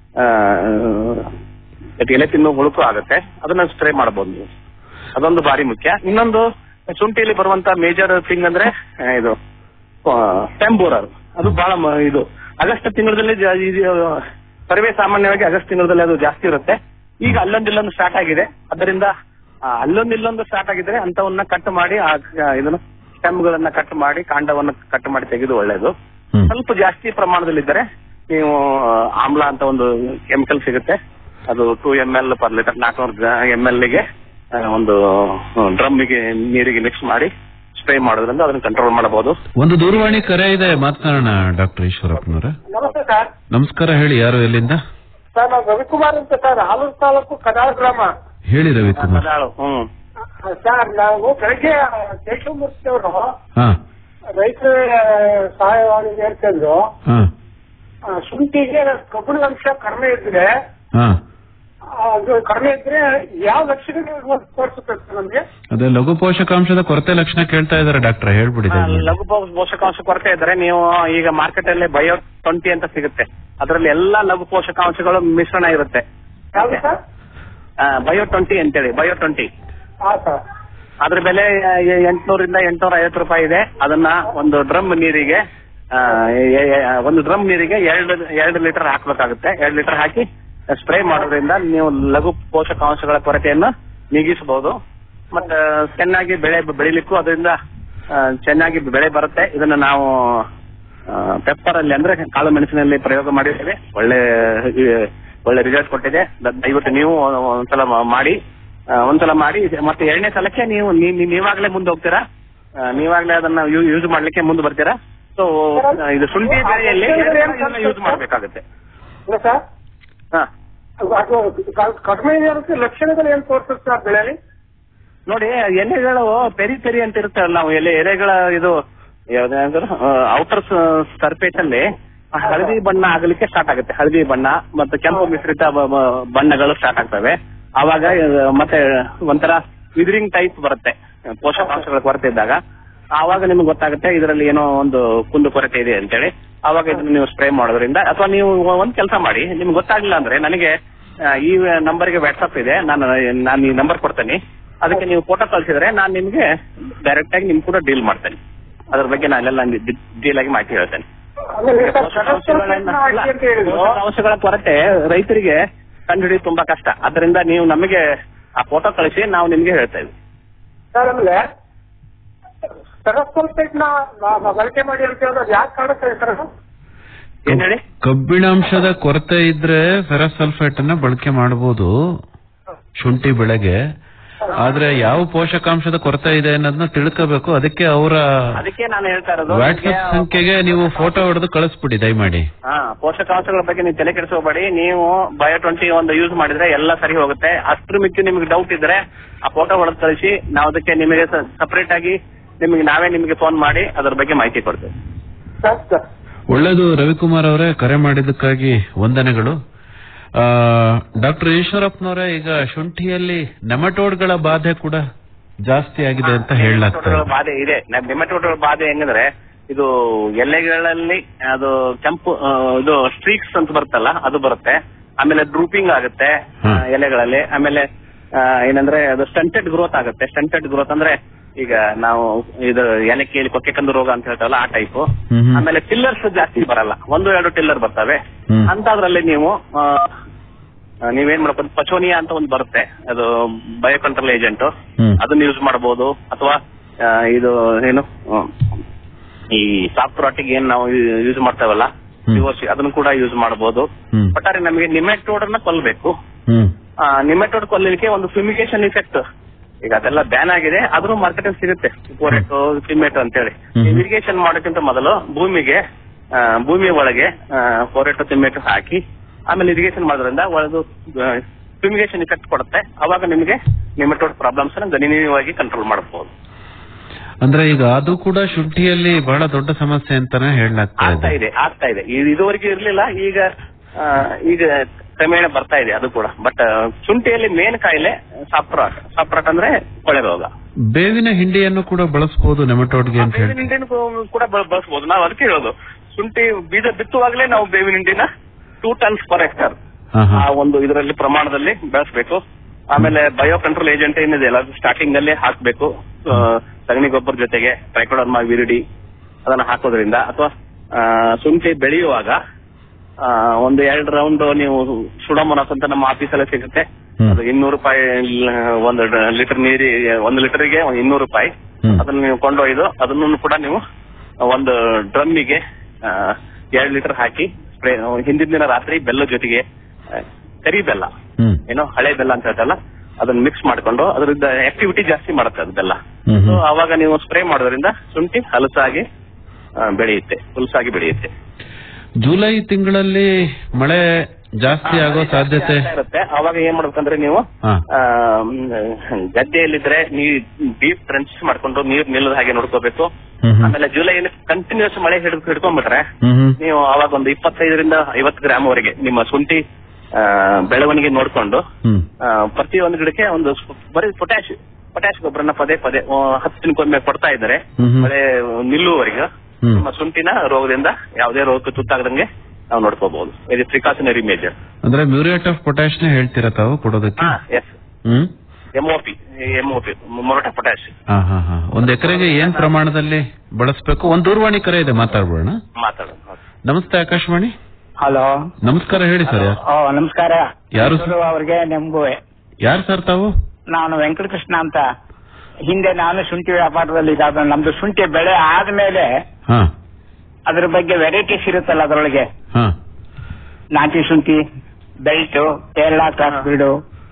ಎಲೆ ತಿನ್ನೋ ಹುಳುಕು ಆಗುತ್ತೆ ಅದನ್ನ ಸ್ಪ್ರೇ ಮಾಡಬಹುದು ನೀವು ಅದೊಂದು ಬಾರಿ ಮುಖ್ಯ ಇನ್ನೊಂದು ಶುಂಠಿಯಲ್ಲಿ ಬರುವಂತ ಮೇಜರ್ ಥಿಂಗ್ ಅಂದ್ರೆ ಆ, ಇದು ಟೆಂಬೋರರ್ ಅದು ಬಹಳ ಮ- ಇದು ಆಗಸ್ಟ್ ತಿಂಗಳಲ್ಲಿ ಜಾ- ಇದು, ಸರ್ವೇ ಸಾಮಾನ್ಯವಾಗಿ ಆಗಸ್ಟ್ ತಿಂಗಳಲ್ಲಿ ಅದು ಜಾಸ್ತಿ ಇರುತ್ತೆ ಈಗ ಅಲ್ಲೊಂದು ಇಲ್ಲೊಂದು ಸ್ಟಾರ್ಟ್ ಆಗಿದೆ ಅದರಿಂದ ಆ, ಅಲ್ಲೊಂದು ಇಲ್ಲೊಂದು ಸ್ಟಾರ್ಟ್ ಆಗಿದ್ರೆ ಅಂತವನ್ನ ಕಟ್ ಮಾಡಿ ಆ ಆ, ಇದನ್ನ ಸ್ಟೆಮ್ಗಳನ್ನ ಕಟ್ ಮಾಡಿ ಕಾಂಡವನ್ನ ಕಟ್ ಮಾಡಿ ತೆಗೆದು ಒಳ್ಳೇದು ಹ್ಮ್. ಸ್ವಲ್ಪ ಜಾಸ್ತಿ ಪ್ರಮಾಣದಲ್ಲಿದ್ದರೆ ನೀವು ಆ, ಆಮ್ಲ ಅಂತ ಒಂದು ಕೆಮಿಕಲ್ ಸಿಗುತ್ತೆ ಅದು two M L per litre ನಾಲ್ಕುನೂರು ಎಂ ಎಲ್ ಗೆ ಆ, ಒಂದು ಡ್ರಮ್ಮಿಗೆ ನೀರಿಗೆ ಮಿಕ್ಸ್ ಮಾಡಿ ಸ್ಪ್ರೇ ಮಾಡೋದ್ರಿಂದ ಅದನ್ನ ಕಂಟ್ರೋಲ್ ಮಾಡಬಹುದು ಒಂದು ದೂರವಾಣಿ ಕರೆ ಇದೆ ಮಾತನಾಡೋಣ ಡಾಕ್ಟರ್ ಈಶ್ವರಪ್ಪನವರೇ ನಮಸ್ತೆ ಸರ್ ನಮಸ್ಕಾರ ಹೇಳಿ ಯಾರು ಎಲ್ಲಿಂದ ಸರ್ ನಾವು ರವಿಕುಮಾರ್ ಅಂತ ಸರ್ ಹಾಲೂರು ತಾಲೂಕು ಕದಾಳ ಗ್ರಾಮ ಹೇಳಿ ರವಿಕುಮಾರ್ ಹ್ಮ್ ಸರ್ ನಾವು ಬೆಳಗ್ಗೆ ಕೇಶವಮೂರ್ತಿ ಅವರು ಹಾ ರೈತರ ಸಹಾಯವಾಣಿ ಹೇಳ್ತಿದ್ರು ಹಾ ಆ, ಶುಂಠಿಗೆ ಕಬ್ಬಿಣದ ಅಂಶ ಕಡಿಮೆ ಇದ್ರೆ ಹಾ ಆ, ಅದು ಕಡಿಮೆ ಇದ್ರೆ ಯಾವ ಲಕ್ಷಣಗಳು ತೋರಿಸುತ್ತೆ ಸರ್ ನಮ್ಗೆ ಅದೇ ಲಘು ಪೋಷಕಾಂಶದ ಕೊರತೆ ಲಕ್ಷಣ ಕೇಳ್ತಾ ಇದಾರೆ ಡಾಕ್ಟರ್ ಹೇಳ್ಬಿಡಿ ಆ, ದಯಮಾಡಿ. ಲಘು ಪೋ- ಪೋಷಕಾಂಶ ಕೊರತೆ ಇದ್ರೆ ನೀವು ಈಗ ಮಾರ್ಕೆಟ್ ಅಲ್ಲಿ ಬಯೋ ಟ್ವೆಂಟಿ ಅಂತ ಸಿಗುತ್ತೆ ಅದರಲ್ಲಿ ಎಲ್ಲಾ ಲಘು ಪೋಷಕಾಂಶಗಳು ಮಿಶ್ರಣ ಇರುತ್ತೆ ಯಾವ್ದು ಸರ್ ಬಯೋ ಟ್ವೆಂಟಿ ಅಂತೇಳಿ ಬಯೋ ಟ್ವೆಂಟಿ ಹಾ ಸರ್ ಅದ್ರ ಬೆಲೆ ಎ- ಎಂಟ್ನೂರಿಂದ ಎಂಟ್ನೂರ ಐವತ್ತು ರೂಪಾಯಿ ಇದೆ ಅದನ್ನ ಒಂದು ಡ್ರಮ್ ನೀರಿಗೆ ಆ, ಎ- ಎ- ಒಂದು ಡ್ರಮ್ ನೀರಿಗೆ ಎರಡು ಎರಡು ಲೀಟರ್ ಹಾಕ್ಬೇಕಾಗುತ್ತೆ ಎರಡು ಲೀಟರ್ ಹಾಕಿ ಸ್ಪ್ರೇ ಮಾಡೋದ್ರಿಂದ ನೀವು ಲಘು ಪೋಷಕಾಂಶಗಳ ಕೊರತೆಯನ್ನು ನೀಗಿಸಬಹುದು ಮತ್ತೆ ಚೆನ್ನಾಗಿ ಬೆಳೆ ಬೆಳಿಲಿಕ್ಕೂ ಅದರಿಂದ ಆ, ಚೆನ್ನಾಗಿ ಬೆಳೆ ಬರುತ್ತೆ ಇದನ್ನ ನಾವು ಪೆಪ್ಪರ್ ಅಲ್ಲಿ ಅಂದ್ರೆ ಕಾಳು ಮೆಣಸಿನಲ್ಲಿ ಪ್ರಯೋಗ ಮಾಡಿದ್ದೇವೆ ಒಳ್ಳೆ ಈ, ಒಳ್ಳೆ ರಿಸಲ್ಟ್ ಕೊಟ್ಟಿದೆ ದ- ದಯವಿಟ್ಟು ನೀವು ಒಂದ್ಸಲ ಮಾ- ಮಾಡಿ ಆ, ಒಂದ್ಸಲ ಮಾಡಿ ಮತ್ತೆ ಎರಡನೇ ಸಲಕ್ಕೆ ನೀವು ನೀ- ನೀ- ನೀವಾಗ್ಲೇ ಮುಂದೆ ಹೋಗ್ತೀರಾ ಆ, ನೀವಾಗ್ಲೇ ಅದನ್ನ ಯೂಸ್ ಮಾಡ್ಲಿಕ್ಕೆ ಮುಂದೆ ಬರ್ತೀರಾ ಸೊ ಇದು ಶುಂಠಿ ಬೆಳೆಯಲ್ಲಿ ಯೂಸ್ ಮಾಡ್ಬೇಕಾಗುತ್ತೆ ಇಲ್ಲ ಸರ್ ಹಾ ಅದು ಕ- ಕಡಿಮೆ ಇರುತ್ತೆ ಲಕ್ಷಣಗಳು ಏನ್ ತೋರಿಸುತ್ತೆ ಆ ಬೆಳೆಯಲ್ಲಿ ನೋಡಿ ಎಲೆಗಳು ಪೆರಿ ಪೆರಿ ಅಂತ ಇರುತ್ತಲ್ಲ ನಾವು ಎಲೆ ಎಲೆಗಳ ಇದು ಯಾವ್ದಾದ್ರು ಔಟರ್ ಸರ್ಫೇಸ್ ಅಲ್ಲಿ ಹಳದಿ ಬಣ್ಣ ಆಗಲಿಕ್ಕೆ ಸ್ಟಾರ್ಟ್ ಆಗುತ್ತೆ ಹಳದಿ ಬಣ್ಣ ಮತ್ತೆ ಕೆಂಪು ಮಿಶ್ರಿತ ಬ- ಬ- ಬಣ್ಣಗಳು ಸ್ಟಾರ್ಟ್ ಆಗ್ತವೆ ಆವಾಗ ಇದು ಮತ್ತೆ ಒಂಥರ ವಿದರಿಂಗ್ ಟೈಪ್ ಬರುತ್ತೆ ಪೋಷಕಾಂಶಗಳ ಕೊರತೆ ಇದ್ದಾಗ ಆವಾಗ ನಿಮ್ಗೆ ಗೊತ್ತಾಗುತ್ತೆ ಇದರಲ್ಲಿ ಏನೋ ಒಂದು ಕುಂದು ಕೊರತೆ ಇದೆ ಅಂತೇಳಿ ಆವಾಗ ಇದನ್ನ ನೀವು ಸ್ಪ್ರೇ ಮಾಡೋದ್ರಿಂದ ಅಥವಾ ನೀವು ಒಂದ್ ಕೆಲಸ ಮಾಡಿ ನಿಮ್ಗೆ ಗೊತ್ತಾಗ್ಲಿಲ್ಲ ಅಂದ್ರೆ ನನಗೆ ಆ, ಈ ನಂಬರ್ಗೆ ವಾಟ್ಸ್ಆಪ್ ಇದೆ ನಾನು ನಾನು ಈ ನಂಬರ್ ಕೊಡ್ತೇನೆ ಅದಕ್ಕೆ ನೀವು ಫೋಟೋ ಕಳ್ಸಿದ್ರೆ ನಾನು ನಿಮ್ಗೆ ಡೈರೆಕ್ಟ್ ಆಗಿ ನಿಮ್ ಕೂಡ ಡೀಲ್ ಮಾಡ್ತೇನೆ ಅದ್ರ ಬಗ್ಗೆ ನಾನೆಲ್ಲ ಡೀಲ್ ಆಗಿ ಮಾಹಿತಿ ಹೇಳ್ತೇನೆ ಆಮೇಲೆ ಸರ್ ಪೋಷಕಾಂಶಗಳನ್ನ- ಹಾಕಿ ಅಂತ ಹೇಳಿದ್ರು ಪೋಷಕಾಂಶಗಳ ಕೊರತೆ ರೈತರಿಗೆ ಕಂಡುಹಿಡಿಯೋದು ತುಂಬಾ ಕಷ್ಟ ಅದರಿಂದ ನೀವು ನಮಗೆ ಆ ಫೋಟೋ ಕಳಿಸಿ ನಾವು ನಿಮ್ಗೆ ಹೇಳ್ತಾ ಇದ್ವಿ ಸರ್ ಆಮೇಲೆ ಸೆರಸ್ಫಲ್ಫೇಟ್ ನ ನ- ಬಳಕೆ ಮಾಡಿ ಅಂತ ಹೇಳಿದ್ರೆ ಯಾಕೆ ಕಾಣುತ್ತೆ ಸರ್ ಅದು? ಏನ್ ಹೇಳಿ ಕಬ್ಬಿಣಾಂಶದ ಕೊರತೆ ಇದ್ರೆ ಫೆರಸಲ್ಫೇಟ್ ಅನ್ನ ಬಳಕೆ ಮಾಡಬಹುದು ಶುಂಠಿ ಬೆಳೆಗೆ ಆದ್ರೆ ಯಾವ ಪೋಷಕಾಂಶದ ಕೊರತೆ ಇದೆ ಅನ್ನೋದನ್ನ ತಿಳ್ಕೋಬೇಕು ಅದಕ್ಕೆ ಅವರ ಅದಕ್ಕೆ ನಾನು ಹೇಳ್ತಾ ಇರೋದು ವಾಟ್ಸ್ಆಪ್ ನಿಮ್ಗೆ- ಸಂಖ್ಯೆಗೆ ನೀವು ಫೋಟೋ ಹೊಡೆದು ಕಳಿಸ್ಬಿಡಿ ದಯಮಾಡಿ ಹಾ ಪೋಷಕಾಂಶಗಳ ಬಗ್ಗೆ ನೀವು ತಲೆ ಕೆಡಿಸ್ಕೋಬೇಡಿ ನೀವು ಬಯೋ ಟ್ವೆಂಟಿ ಒಂದು ಯೂಸ್ ಮಾಡಿದ್ರೆ ಎಲ್ಲ ಸರಿ ಹೋಗುತ್ತೆ ಅಷ್ಟ್ರ ಮಿಕ್ಕಿ ನಿಮ್ಗೆ ಡೌಟ್ ಇದ್ರೆ ಆ ಫೋಟೋ ಹೊಡೆದು ಕಳಿಸಿ ನಾವು ಅದಕ್ಕೆ ನಿಮಗೆ ಸಪರೇಟ್ ಆಗಿ ನಿಮಗೆ ನಾವೇ ನಿಮಗೆ ಫೋನ್ ಮಾಡಿ ಅದ್ರ ಬಗ್ಗೆ ಮಾಹಿತಿ ಕೊಡ್ತೇವೆ ಸರ್ ಸರ್ ಒಳ್ಳೆಯದು ರವಿಕುಮಾರ್ ಅವರೇ ಕರೆ ಮಾಡಿದ್ದಕ್ಕಾಗಿ ವಂದನೆಗಳು ಡಾಕ್ಟರ್ ಈಶ್ವರಪ್ಪನವರೇ ಈಗ ಶುಂಠಿಯಲ್ಲಿ ನೆಮಟೋಡ್ಗಳ ಬಾಧೆ ಕೂಡ ಜಾಸ್ತಿ ಆಗಿದೆ ಅಂತ ಹೇಳಲಾಗ್ತಾ ನೆಮಟೋಡ್ಗಳ ಇದೆ ಬಾಧೆ ಇದೆ ನೆಮಟೋಡ್ಗಳ ಬಾಧೆ ಹೆಂಗಂದ್ರೆ ಇದು ಎಲೆಗಳಲ್ಲಿ ಅದು ಕೆಂಪು ಆ, ಇದು ಸ್ಟ್ರೀಕ್ಸ್ ಅಂತ ಬರುತ್ತಲ್ಲ ಅದು ಬರುತ್ತೆ ಆಮೇಲೆ ಡ್ರೂಪಿಂಗ್ ಆಗುತ್ತೆ ಆ, ಹ್ಮ್. ಎಲೆಗಳಲ್ಲಿ ಆಮೇಲೆ ಆ, ಏನಂದ್ರೆ ಅದು ಸ್ಟಂಟೆಡ್ ಗ್ರೋತ್ ಆಗುತ್ತೆ ಸ್ಟಂಟೆಡ್ ಗ್ರೋತ್ ಅಂದ್ರೆ ಈಗ ನಾವು ಇದು ಏಲಕ್ಕಿಯಲ್ಲಿ ಕೊಕ್ಕೆ ಕಂದು ರೋಗ ಅಂತ ಹೇಳ್ತಾವಲ್ಲ ಆ ಟೈಪ್ ಹ್ಮ್ ಹ್ಮ್. ಆಮೇಲೆ ಟಿಲ್ಲರ್ಸ್ ಜಾಸ್ತಿ ಬರಲ್ಲ ಒಂದು ಎರಡು ಟಿಲ್ಲರ್ ಬರ್ತವೆ ಹ್ಮ್. ಅಂತದ್ರಲ್ಲಿ ನೀವು ಆ, ಆ, ನೀವೇನ್ ಮಾಡ್ಬೋದು ಪಚೋನಿಯಾ ಅಂತ ಒಂದು ಬರುತ್ತೆ ಅದು ಬಯೋ ಕಂಟ್ರೋಲ್ ಏಜೆಂಟ್ ಹ್ಮ್. ಅದನ್ನ ಯೂಸ್ ಮಾಡಬಹುದು ಅಥವಾ ಆ, ಇದು ಏನು ಆ, ಈ ಸಾಫ್ಟ್ ರಾಟಿಗೆ ಏನ್ ನಾವು ಯೂಸ್ ಮಾಡ್ತೇವಲ್ಲ ಹ್ಮ್. POC, ಅದನ್ನು ಕೂಡ ಯೂಸ್ ಮಾಡಬಹುದು ಹ್ಮ್. ಒಟ್ಟಾರೆ ನಮಗೆ ನಿಮೆಟೋಡ್ ಅನ್ನ ಕೊಲ್ಲಬೇಕು ಹ್ಮ್ ನಿಮೆಟೋಡ್ ಕೊಲ್ಲಲಿಕ್ಕೆ ಒಂದು ಫ್ಯೂಮಿಗೇಷನ್ ಇಫೆಕ್ಟ್ ಈಗ ಅದೆಲ್ಲ ಬ್ಯಾನ್ ಆಗಿದೆ ಆದ್ರೂ ಮಾರ್ಕೆಟ್ ಸಿಗುತ್ತೆ ಫೋರೆಟೋ ಸಿಮೆಟೋ ಅಂತೇಳಿ ಹ್ಮ್. ಇರಿಗೇಷನ್ ಮಾಡೋಕ್ಕಿಂತ ಮೊದಲು ಭೂಮಿಗೆ ಆ, ಭೂಮಿಯ ಒಳಗೆ ಫೋರೆಟೋ ಸಿಮೆಟೋ ಹಾಕಿ ಆಮೇಲೆ ಇರಿಗೇಷನ್ ಮಾಡೋದ್ರಿಂದ ಒಳದು ಫ್ಯೂಮಿಗೇಷನ್ ಇಫೆಕ್ಟ್ ಕೊಡುತ್ತೆ ಅವಾಗ ನಿಮಗೆ ನಿಮೆಟೋಡ್ ಪ್ರಾಬ್ಲಮ್ಸ್ ಗಣನೀಯವಾಗಿ ಕಂಟ್ರೋಲ್ ಮಾಡಬಹುದು ಅಂದ್ರೆ ಈಗ ಅದು ಕೂಡ ಶುಂಠಿಯಲ್ಲಿ ಬಹಳ ದೊಡ್ಡ ಸಮಸ್ಯೆ ಅಂತಾನೆ ಹೇಳಲಾಗ್ತಾ ಆಗ್ತಾ ಇದೆ ಇದೆ ಆಗ್ತಾ ಇದೆ ಇದು ಇದುವರೆಗೆ ಇರ್ಲಿಲ್ಲ ಈಗ ಆ, ಈಗ ಕ್ರಮೇಣ ಬರ್ತಾ ಇದೆ ಅದು ಕೂಡ ಬಟ್ ಶುಂಠಿಯಲ್ಲಿ ಮೇನ್ ಕಾಯಿಲೆ ಸಾಪ್ರಾಟ್ ಸಾಪ್ರಾಟ್ ಅಂದ್ರೆ ಕೊಳೆ ರೋಗ ಬೇವಿನ ಹಿಂಡಿಯನ್ನು ಕೂಡ ಬಳಸಬಹುದು ನೆಮಟೋಡ್ಗೆ ಅಂತ ಬೇವಿನ ಹೇಳಿ ಹಿಂಡಿನ ಕೂಡ ಬಳ- ಬಳಸ್ಬೋದು ನಾವು ಅದಕ್ಕೆ ಹೇಳೋದು ಶುಂಠಿ ಬೀಜ ಬಿತ್ತುವಾಗಲೇ ನಾವು ಬೇವಿನ ಹಿಂಡಿನ ಟೂ ಟನ್ಸ್ ಪರ್ ಹೆಕ್ಟರ್ ಹಾ, ಹಾ. ಆ ಒಂದು ಇದರಲ್ಲಿ ಪ್ರಮಾಣದಲ್ಲಿ ಬೆಳೆಸಬೇಕು ಆಮೇಲೆ ಬಯೋ ಕಂಟ್ರೋಲ್ ಏಜೆಂಟ್ ಏನಿದೆಯಲ್ಲ ಅದು ಸ್ಟಾರ್ಟಿಂಗ್ ಅಲ್ಲೇ ಹಾಕ್ಬೇಕು ಆ, ಸಗಣಿ ಗೊಬ್ಬರ ಜೊತೆಗೆ ಟ್ರೈಕೋಡರ್ಮಾ ವಿರಿಡಿ ಅದನ್ನ ಹಾಕೋದ್ರಿಂದ ಅಥವಾ ಆ, ಶುಂಠಿ ಬೆಳೆಯುವಾಗ ಆ, ಒಂದು ಎರಡು ರೌಂಡ್ ನೀವು ಸುಡಮೋನಾಸ್ ಅಂತ ನಮ್ಮ ಆಫೀಸಲ್ಲೇ ಸಿಗುತ್ತೆ ಹ್ಮ್. ಅದು ಇನ್ನೂರು ರೂಪಾಯಿ ಲ- ಒಂದು ಲೀಟರ್ ನೀರಿ ಒಂದು ಲೀಟರ್ಗೆ ಒಂದು ಇನ್ನೂರು ರೂಪಾಯಿ ಹ್ಮ್. ಅದನ್ನ ನೀವು ಕೊಂಡೊಯ್ದು ಅದನ್ನು ಕೂಡ ನೀವು ಒಂದು ಡ್ರಮ್ಮಿಗೆ ಎರಡು ಲೀಟರ್ ಹಾಕಿ ಸ್ಪ್ರೇ ಹಿಂದಿನ ದಿನ ರಾತ್ರಿ ಬೆಲ್ಲ ಜೊತೆಗೆ ಆ, ಕರಿ ಬೆಲ್ಲ ಹ್ಮ್ ಏನೋ ಹಳೆ ಬೆಲ್ಲ ಅಂತ ಹೇಳ್ತಲ್ಲ ಅದನ್ನ ಮಿಕ್ಸ್ ಮಾಡ್ಕೊಂಡು ಅದರಿಂದ ಆಕ್ಟಿವಿಟಿ ಜಾಸ್ತಿ ಮಾಡುತ್ತೆ ಅದು ಬೆಲ್ಲ ಹ್ಮ್ ಸೊ ಹ್ಮ್. ಅವಾಗ ನೀವು ಸ್ಪ್ರೇ ಮಾಡೋದ್ರಿಂದ ಶುಂಠಿ ಹಲಸಾಗಿ ಆ, ಬೆಳೆಯುತ್ತೆ ಹುಲಸಾಗಿ ಬೆಳೆಯುತ್ತೆ ಜುಲೈ ತಿಂಗಳಲ್ಲಿ ಮಳೆ ಜಾಸ್ತಿ ಆಗೋ ಸಾಧ್ಯತೆ ಆಗ್ತಾ ಇರುತ್ತೆ ಅವಾಗ ಏನ್ ಮಾಡ್ಬೇಕಂದ್ರೆ ನೀವು ಹಾ. ಆ, ಮ್, ಗದ್ದೆಯಲ್ಲಿದ್ರೆ ನೀರ್ ಡೀಪ್ ಟ್ರೆಂಚ್ ಮಾಡ್ಕೊಂಡು ನೀರ್ ನಿಲ್ಲದ ಹಾಗೆ ನೋಡ್ಕೋಬೇಕು ಹ್ಮ್ ಹ್ಮ್. ಆಮೇಲೆ ಜುಲೈಯಲ್ಲಿ ಕಂಟಿನ್ಯೂಸ್ ಮಳೆ ಹಿಡಿದು ಹಿಡ್ಕೊಂಡ್ಬಿಟ್ರೆ ಹ್ಮ್ ಹ್ಮ್. ನೀವು ಅವಾಗ ಒಂದು ಇಪ್ಪತ್ತೈದರಿಂದ ಐವತ್ತು ಗ್ರಾಮ್ ವರೆಗೆ ನಿಮ್ಮ ಶುಂಠಿ ಆ, ಬೆಳವಣಿಗೆ ನೋಡ್ಕೊಂಡು ಹ್ಮ್ ಆ, ಪ್ರತಿಯೊಂದು ಗಿಡಕ್ಕೆ ಒಂದು ಸ್ಪ- ಬರೀ ಪೊಟ್ಯಾಶ್ ಪೊಟ್ಯಾಶ್ ಗೊಬ್ಬರನ ಪದೇ ಪದೇ ಆ, ಹತ್ತು ದಿನಕ್ಕೊಮ್ಮೆ ಕೊಡ್ತಾ ಇದ್ದಾರೆ ಹ್ಮ್ ಹ್ಮ್. ಮಳೆ ನಿಲ್ಲುವವರೆಗೆ ಹ್ಮ್. ನಿಮ್ಮ ಶುಂಠಿನ ರೋಗದಿಂದ ಯಾವುದೇ ರೋಗಕ್ಕೆ ತುತ್ತಾಗದಂಗೆ ನಾವು ನೋಡ್ಕೋಬಹುದು ಇದು ಪ್ರಿಕಾಷನರಿ ಮೇಜರ್ ಅಂದ್ರೆ ಮ್ಯೂರಿಯೇಟ್ ಆಫ್ ಪೊಟ್ಯಾಶ್ ನೇ ಹೇಳ್ತೀರಾ ತಾವು ಕೊಡೋದಕ್ಕೆ ಹಾ ಎಸ್ ಹ್ಮ್ ಎಂಒಪಿ ಎಂಒಪಿ ಮೊರಟ ಪೊಟ್ಯಾಶ್ ಹಾ ಹಾ ಹಾ ಒಂದ್ ಎಕರೆಗೆ ಏನ್ ಪ್ರಮಾಣದಲ್ಲಿ ಬಳಸಬೇಕು ಒಂದ್ ದೂರವಾಣಿ ಕರೆ ಇದೆ ಮಾತಾಡ್ಬೋಣ ಮಾತಾಡೋಣ ನಮಸ್ತೆ ಆಕಾಶವಾಣಿ ಹಲೋ ನಮಸ್ಕಾರ ಹೇಳಿ ಸರ್ ಯಾರು ಓ ನಮಸ್ಕಾರ ಯಾರು ಮೈಸೂರು ಅವ್ರಿಗೆ ನಿಮ್ಗೂ ಯಾರು ಸರ್ ತಾವು ನಾನು ವೆಂಕಟಕೃಷ್ಣ ಅಂತ ಹಿಂದೆ ನಾನು ಶುಂಠಿ ವ್ಯಾಪಾರದಲ್ಲಿ ಇದ್ದಾದ ನಮ್ದು ಶುಂಠಿ ಬೆಳೆ ಆದ್ಮೇಲೆ ಹಾ ಅದ್ರ ಬಗ್ಗೆ ವೆರೈಟೀಸ್ ಇರುತ್ತಲ್ಲ ಅದರೊಳಗೆ ಹಾ ನಾಟಿ ಶುಂಠಿ ಬೆಲ್ಟ್ ಕೇರಳ ಕ್ರಾಸ್ ಬೀಡು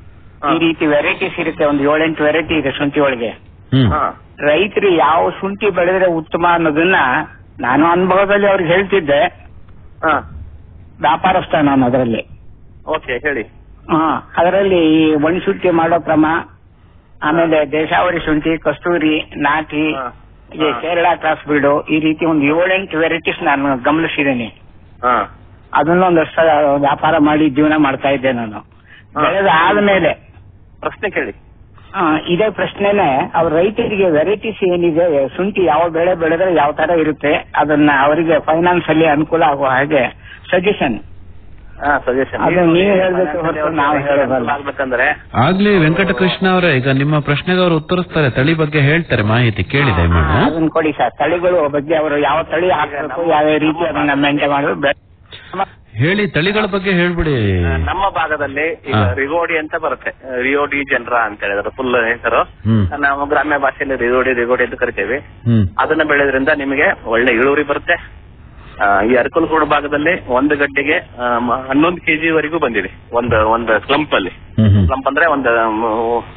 ಈ ರೀತಿ ವೆರೈಟೀಸ್ ಇರುತ್ತೆ ಒಂದು ಏಳೆಂಟು ವೆರೈಟಿ ಇದೆ ಶುಂಠಿ ಒಳಗೆ ಹ್ಮ್ ಹಾ ರೈತರು ಯಾವ ಶುಂಠಿ ಬೆಳೆದ್ರೆ ಉತ್ತಮ ಅನ್ನೋದನ್ನ ನಾನು ಅನುಭವದಲ್ಲಿ ಅವ್ರಿಗೆ ಹೇಳ್ತಿದ್ದೆ ಹಾ ವ್ಯಾಪಾರಸ್ಥ ನಾನು ಅದರಲ್ಲಿ ಓಕೆ ಹೇಳಿ ಹಾ ಅದರಲ್ಲಿ ಈ ಒಣಶುಂಠಿ ಮಾಡೋ ಕ್ರಮ ಆಮೇಲೆ ದೇಶಾವರಿ ಶುಂಠಿ ಕಸ್ತೂರಿ ನಾಟಿ ಹಾ. ಈ ಕೇರಳ ಕ್ರಾಸ್ ಬೀಡು ಈ ರೀತಿ ಒಂದು ಏಳೆಂಟು ವೆರೈಟೀಸ್ ನಾನು ಗಮನಿಸಿದ್ದೀನಿ ಹಾ ಅದನ್ನೊಂದಷ್ಟು ವ್ಯಾಪಾರ ಮಾಡಿ ಜೀವನ ಮಾಡ್ತಾ ಇದ್ದೆ ನಾನು ಹಾ. ಬೆಳೆದ ಆದ್ಮೇಲೆ ಪ್ರಶ್ನೆ ಕೇಳಿ ಆ, ಇದೇ ಪ್ರಶ್ನೆನೆ ಅವ್ರ ರೈತರಿಗೆ ವೆರೈಟೀಸ್ ಏನಿದೆ ಶುಂಠಿ ಯಾವ ಬೆಳೆ ಬೆಳೆದ್ರೆ ಯಾವ ತರ ಇರುತ್ತೆ ಅದನ್ನ ಅವರಿಗೆ ಫೈನಾನ್ಸ್ ಅಲ್ಲಿ ಅನುಕೂಲ ಆಗುವ ಹಾಗೆ ಸಜೆಷನ್ ಹಾ ಸಜೆಷನ್ ಅದು ನೀವ್ ಹೇಳ್ಬೇಕು ಹೊರತು ನಾವು ಹೇಳೋದಲ್ಲ. ಆಗ್ಬೇಕಂದ್ರೆ ಆಗ್ಲಿ ವೆಂಕಟಕೃಷ್ಣ ಅವರೇ ಈಗ ನಿಮ್ಮ ಪ್ರಶ್ನೆಗೆ ಅವರು ಉತ್ತರಿಸ್ತಾರೆ ತಳಿ ಬಗ್ಗೆ ಹೇಳ್ತಾರೆ ಮಾಹಿತಿ ಕೇಳಿ ದಯಮಾಡಿ ಹಾ? ಅದನ್ನ ಕೊಡಿ ಸರ್ ತಳಿಗಳು ಬಗ್ಗೆ ಅವರು ಯಾವ ತಳಿ ಹಾಕಬೇಕು ಯಾವ ರೀತಿ ಅದನ್ನ ಮೇಂಟೈನ್ ಮಾಡಬೇಕು ಬೆ- ಹೇಳಿ ತಳಿಗಳ ಬಗ್ಗೆ ಹೇಳ್ಬಿಡಿ ನಮ್ಮ ಭಾಗದಲ್ಲಿ ಈಗ ಹಾ. ರಿಗೋಡಿ ಅಂತ ಬರುತ್ತೆ ರಿಯೋಡಿ ಜನರ ಅಂತ ಹೇಳಿದ್ರು ಫುಲ್ ಹೆಸರು ಹ್ಮ್ ನಾವು ಗ್ರಾಮ್ಯ ಭಾಷೆಯಲ್ಲಿ ರಿಗೋಡಿ ರಿಗೋಡಿ ಅಂತ ಕರಿತೇವೆ ಹ್ಮ್ ಅದನ್ನ ಬೆಳೆದ್ರಿಂದ ನಿಮಗೆ ಒಳ್ಳೆ ಇಳುವರಿ ಬರುತ್ತೆ ಆ, ಈ ಅರಕಲಗೂಡು ಭಾಗದಲ್ಲಿ ಒಂದು ಗಡ್ಡೆಗೆ ಆ, ಮ- ಹನ್ನೊಂದು ಕೆಜಿ ವರೆಗೂ ಬಂದಿದೆ ಒಂದು ಒಂದು ಸ್ಲಂಪ್ ಅಲ್ಲಿ ಹ್ಮ್ ಹ್ಮ್ ಸ್ಲಂಪ್ ಅಂದ್ರೆ ಒಂದು ಮ್,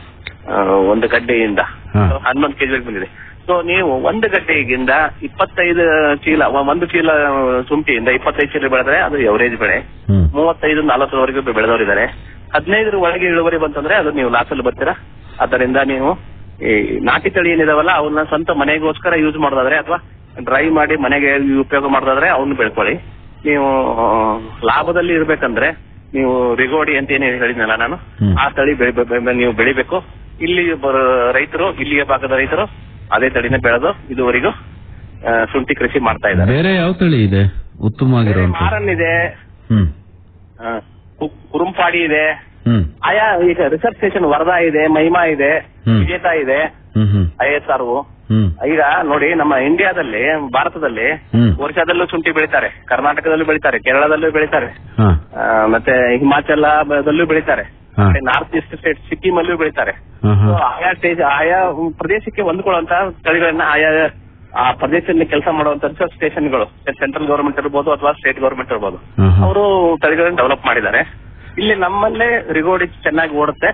ಆ, ಒಂದು ಗಡ್ಡೆಯಿಂದ ಹಾ. ಹನ್ನೊಂದು ಕೆಜಿ ವರೆಗೂ ಬಂದಿದೆ ಸೊ ನೀವು ಒಂದು ಗಡ್ಡೆಗಿಂದ ಇಪ್ಪತ್ತೈದು ಚೀಲ ಒ- ಒಂದು ಚೀಲ ಶುಂಠಿಯಿಂದ ಇಪ್ಪತ್ತೈದು ಚೀಲ ಬೆಳೆದ್ರೆ ಅದು ಎವರೇಜ್ ಬೆಳೆ ಹ್ಮ್ ಮೂವತ್ತೈದು ನಲವತ್ತರವರೆಗೂ ಬೆಳೆದವರಿದ್ದಾರೆ ಹದಿನೈದರ ಒಳಗೆ ಇಳುವರಿ ಬಂತಂದ್ರೆ ಅದು ನೀವು ಲಾಸಲ್ಲಿ ಬರ್ತೀರಾ ಆದ್ದರಿಂದ ನೀವು ಈ ನಾಟಿ ತಳಿ ಏನಿದಾವಲ್ಲ ಅವನ್ನ ಸ್ವಂತ ಮನೆಗೋಸ್ಕರ ಯೂಸ್ ಮಾಡೋದಾದ್ರೆ ಅಥವಾ ಡ್ರೈ ಮಾಡಿ ಮನೆಗೆ ಉಪಯೋಗ ಮಾಡೋದಾದ್ರೆ ಅವನ್ನ ಬೆಳ್ಕೊಳ್ಳಿ ನೀವು ಆ, ಲಾಭದಲ್ಲಿ ಇರ್ಬೇಕಂದ್ರೆ ನೀವು ರಿಗೋಡಿ ಅಂತ ಏನೇ ಹೇಳಿದ್ನಲ್ಲ ನಾನು ಹ್ಮ್. ಆ ತಳಿ ಬೆಳಿ- ಬೆ- ಬೆ- ನೀವು ಬೆಳಿಬೇಕು ಇಲ್ಲಿ ಬರೋ ರೈತರು ಇಲ್ಲಿಯ ಭಾಗದ ರೈತರು ಅದೇ ತಳಿನ ಬೆಳೆದು ಇದುವರೆಗೂ ಆ, ಶುಂಠಿ ಕೃಷಿ ಮಾಡ್ತಾ ಇದ್ದಾರೆ ಬೇರೆ ಯಾವ ತಳಿ ಇದೆ ಉತ್ತಮವಾಗಿರುವಂತ ಮಾರನ್ ಇದೆ ಹ್ಮ್ ಆ, ಕು- ಕುರುಂಪಾಡಿ ಇದೆ ಹ್ಮ್ ಆಯಾ ಈಗ ರಿಸರ್ಚ್ ಸ್ಟೇಷನ್ ವರದಾ ಇದೆ ಮಹಿಮಾ ಇದೆ ಹ್ಮ್. ವಿಜೇತ ಇದೆ ಹ್ಮ್ ಹ್ಮ್ ಐ ಎಸ್ ಆರ್ ಹ್ಮ್ ಈಗ ನೋಡಿ ನಮ್ಮ ಇಂಡಿಯಾದಲ್ಲಿ ಭಾರತದಲ್ಲಿ ಹ್ಮ್. ಒರಿಸ್ಸಾದಲ್ಲೂ ಶುಂಠಿ ಬೆಳಿತಾರೆ ಕರ್ನಾಟಕದಲ್ಲೂ ಬೆಳಿತಾರೆ ಕೇರಳದಲ್ಲೂ ಬೆಳಿತಾರೆ ಹಾ ಆ, ಮತ್ತೆ ಹಿಮಾಚಲದಲ್ಲೂ ಬೆಳಿತಾರೆ ಹಾ. ನಾರ್ತ್ ಈಸ್ಟ್ ಸ್ಟೇಟ್ ಸಿಕ್ಕಿಂ ಅಲ್ಲೂ ಬೆಳಿತಾರೆ ಹಾ So, ಹಾ ಆಯಾ ಸ್ಟೇಜ್ ಆಯಾ ಪ್ರದೇಶಕ್ಕೆ ಹೊಂದ್ಕೊಳ್ಳುವಂತ ತಳಿಗಳನ್ನ ಆಯಾ ಆ ಪ್ರದೇಶದಲ್ಲಿ ಕೆಲಸ ಮಾಡುವಂತ ರಿಸರ್ಚ್ ಸ್ಟೇಷನ್ಗಳು ಸೆಂಟ್ರಲ್ ಗವರ್ಮೆಂಟ್ ಇರ್ಬೋದು ಅಥವಾ ಸ್ಟೇಟ್ ಗವರ್ಮೆಂಟ್ ಇರ್ಬೋದು ಹಾ, ಹಾ. ಅವರು ತಳಿಗಳನ್ನ ಡೆವಲಪ್ ಮಾಡಿದ್ದಾರೆ ಇಲ್ಲಿ ನಮ್ಮಲ್ಲೇ ರಿಗೋಡಿ ಚೆನ್ನಾಗಿ ಓಡುತ್ತೆ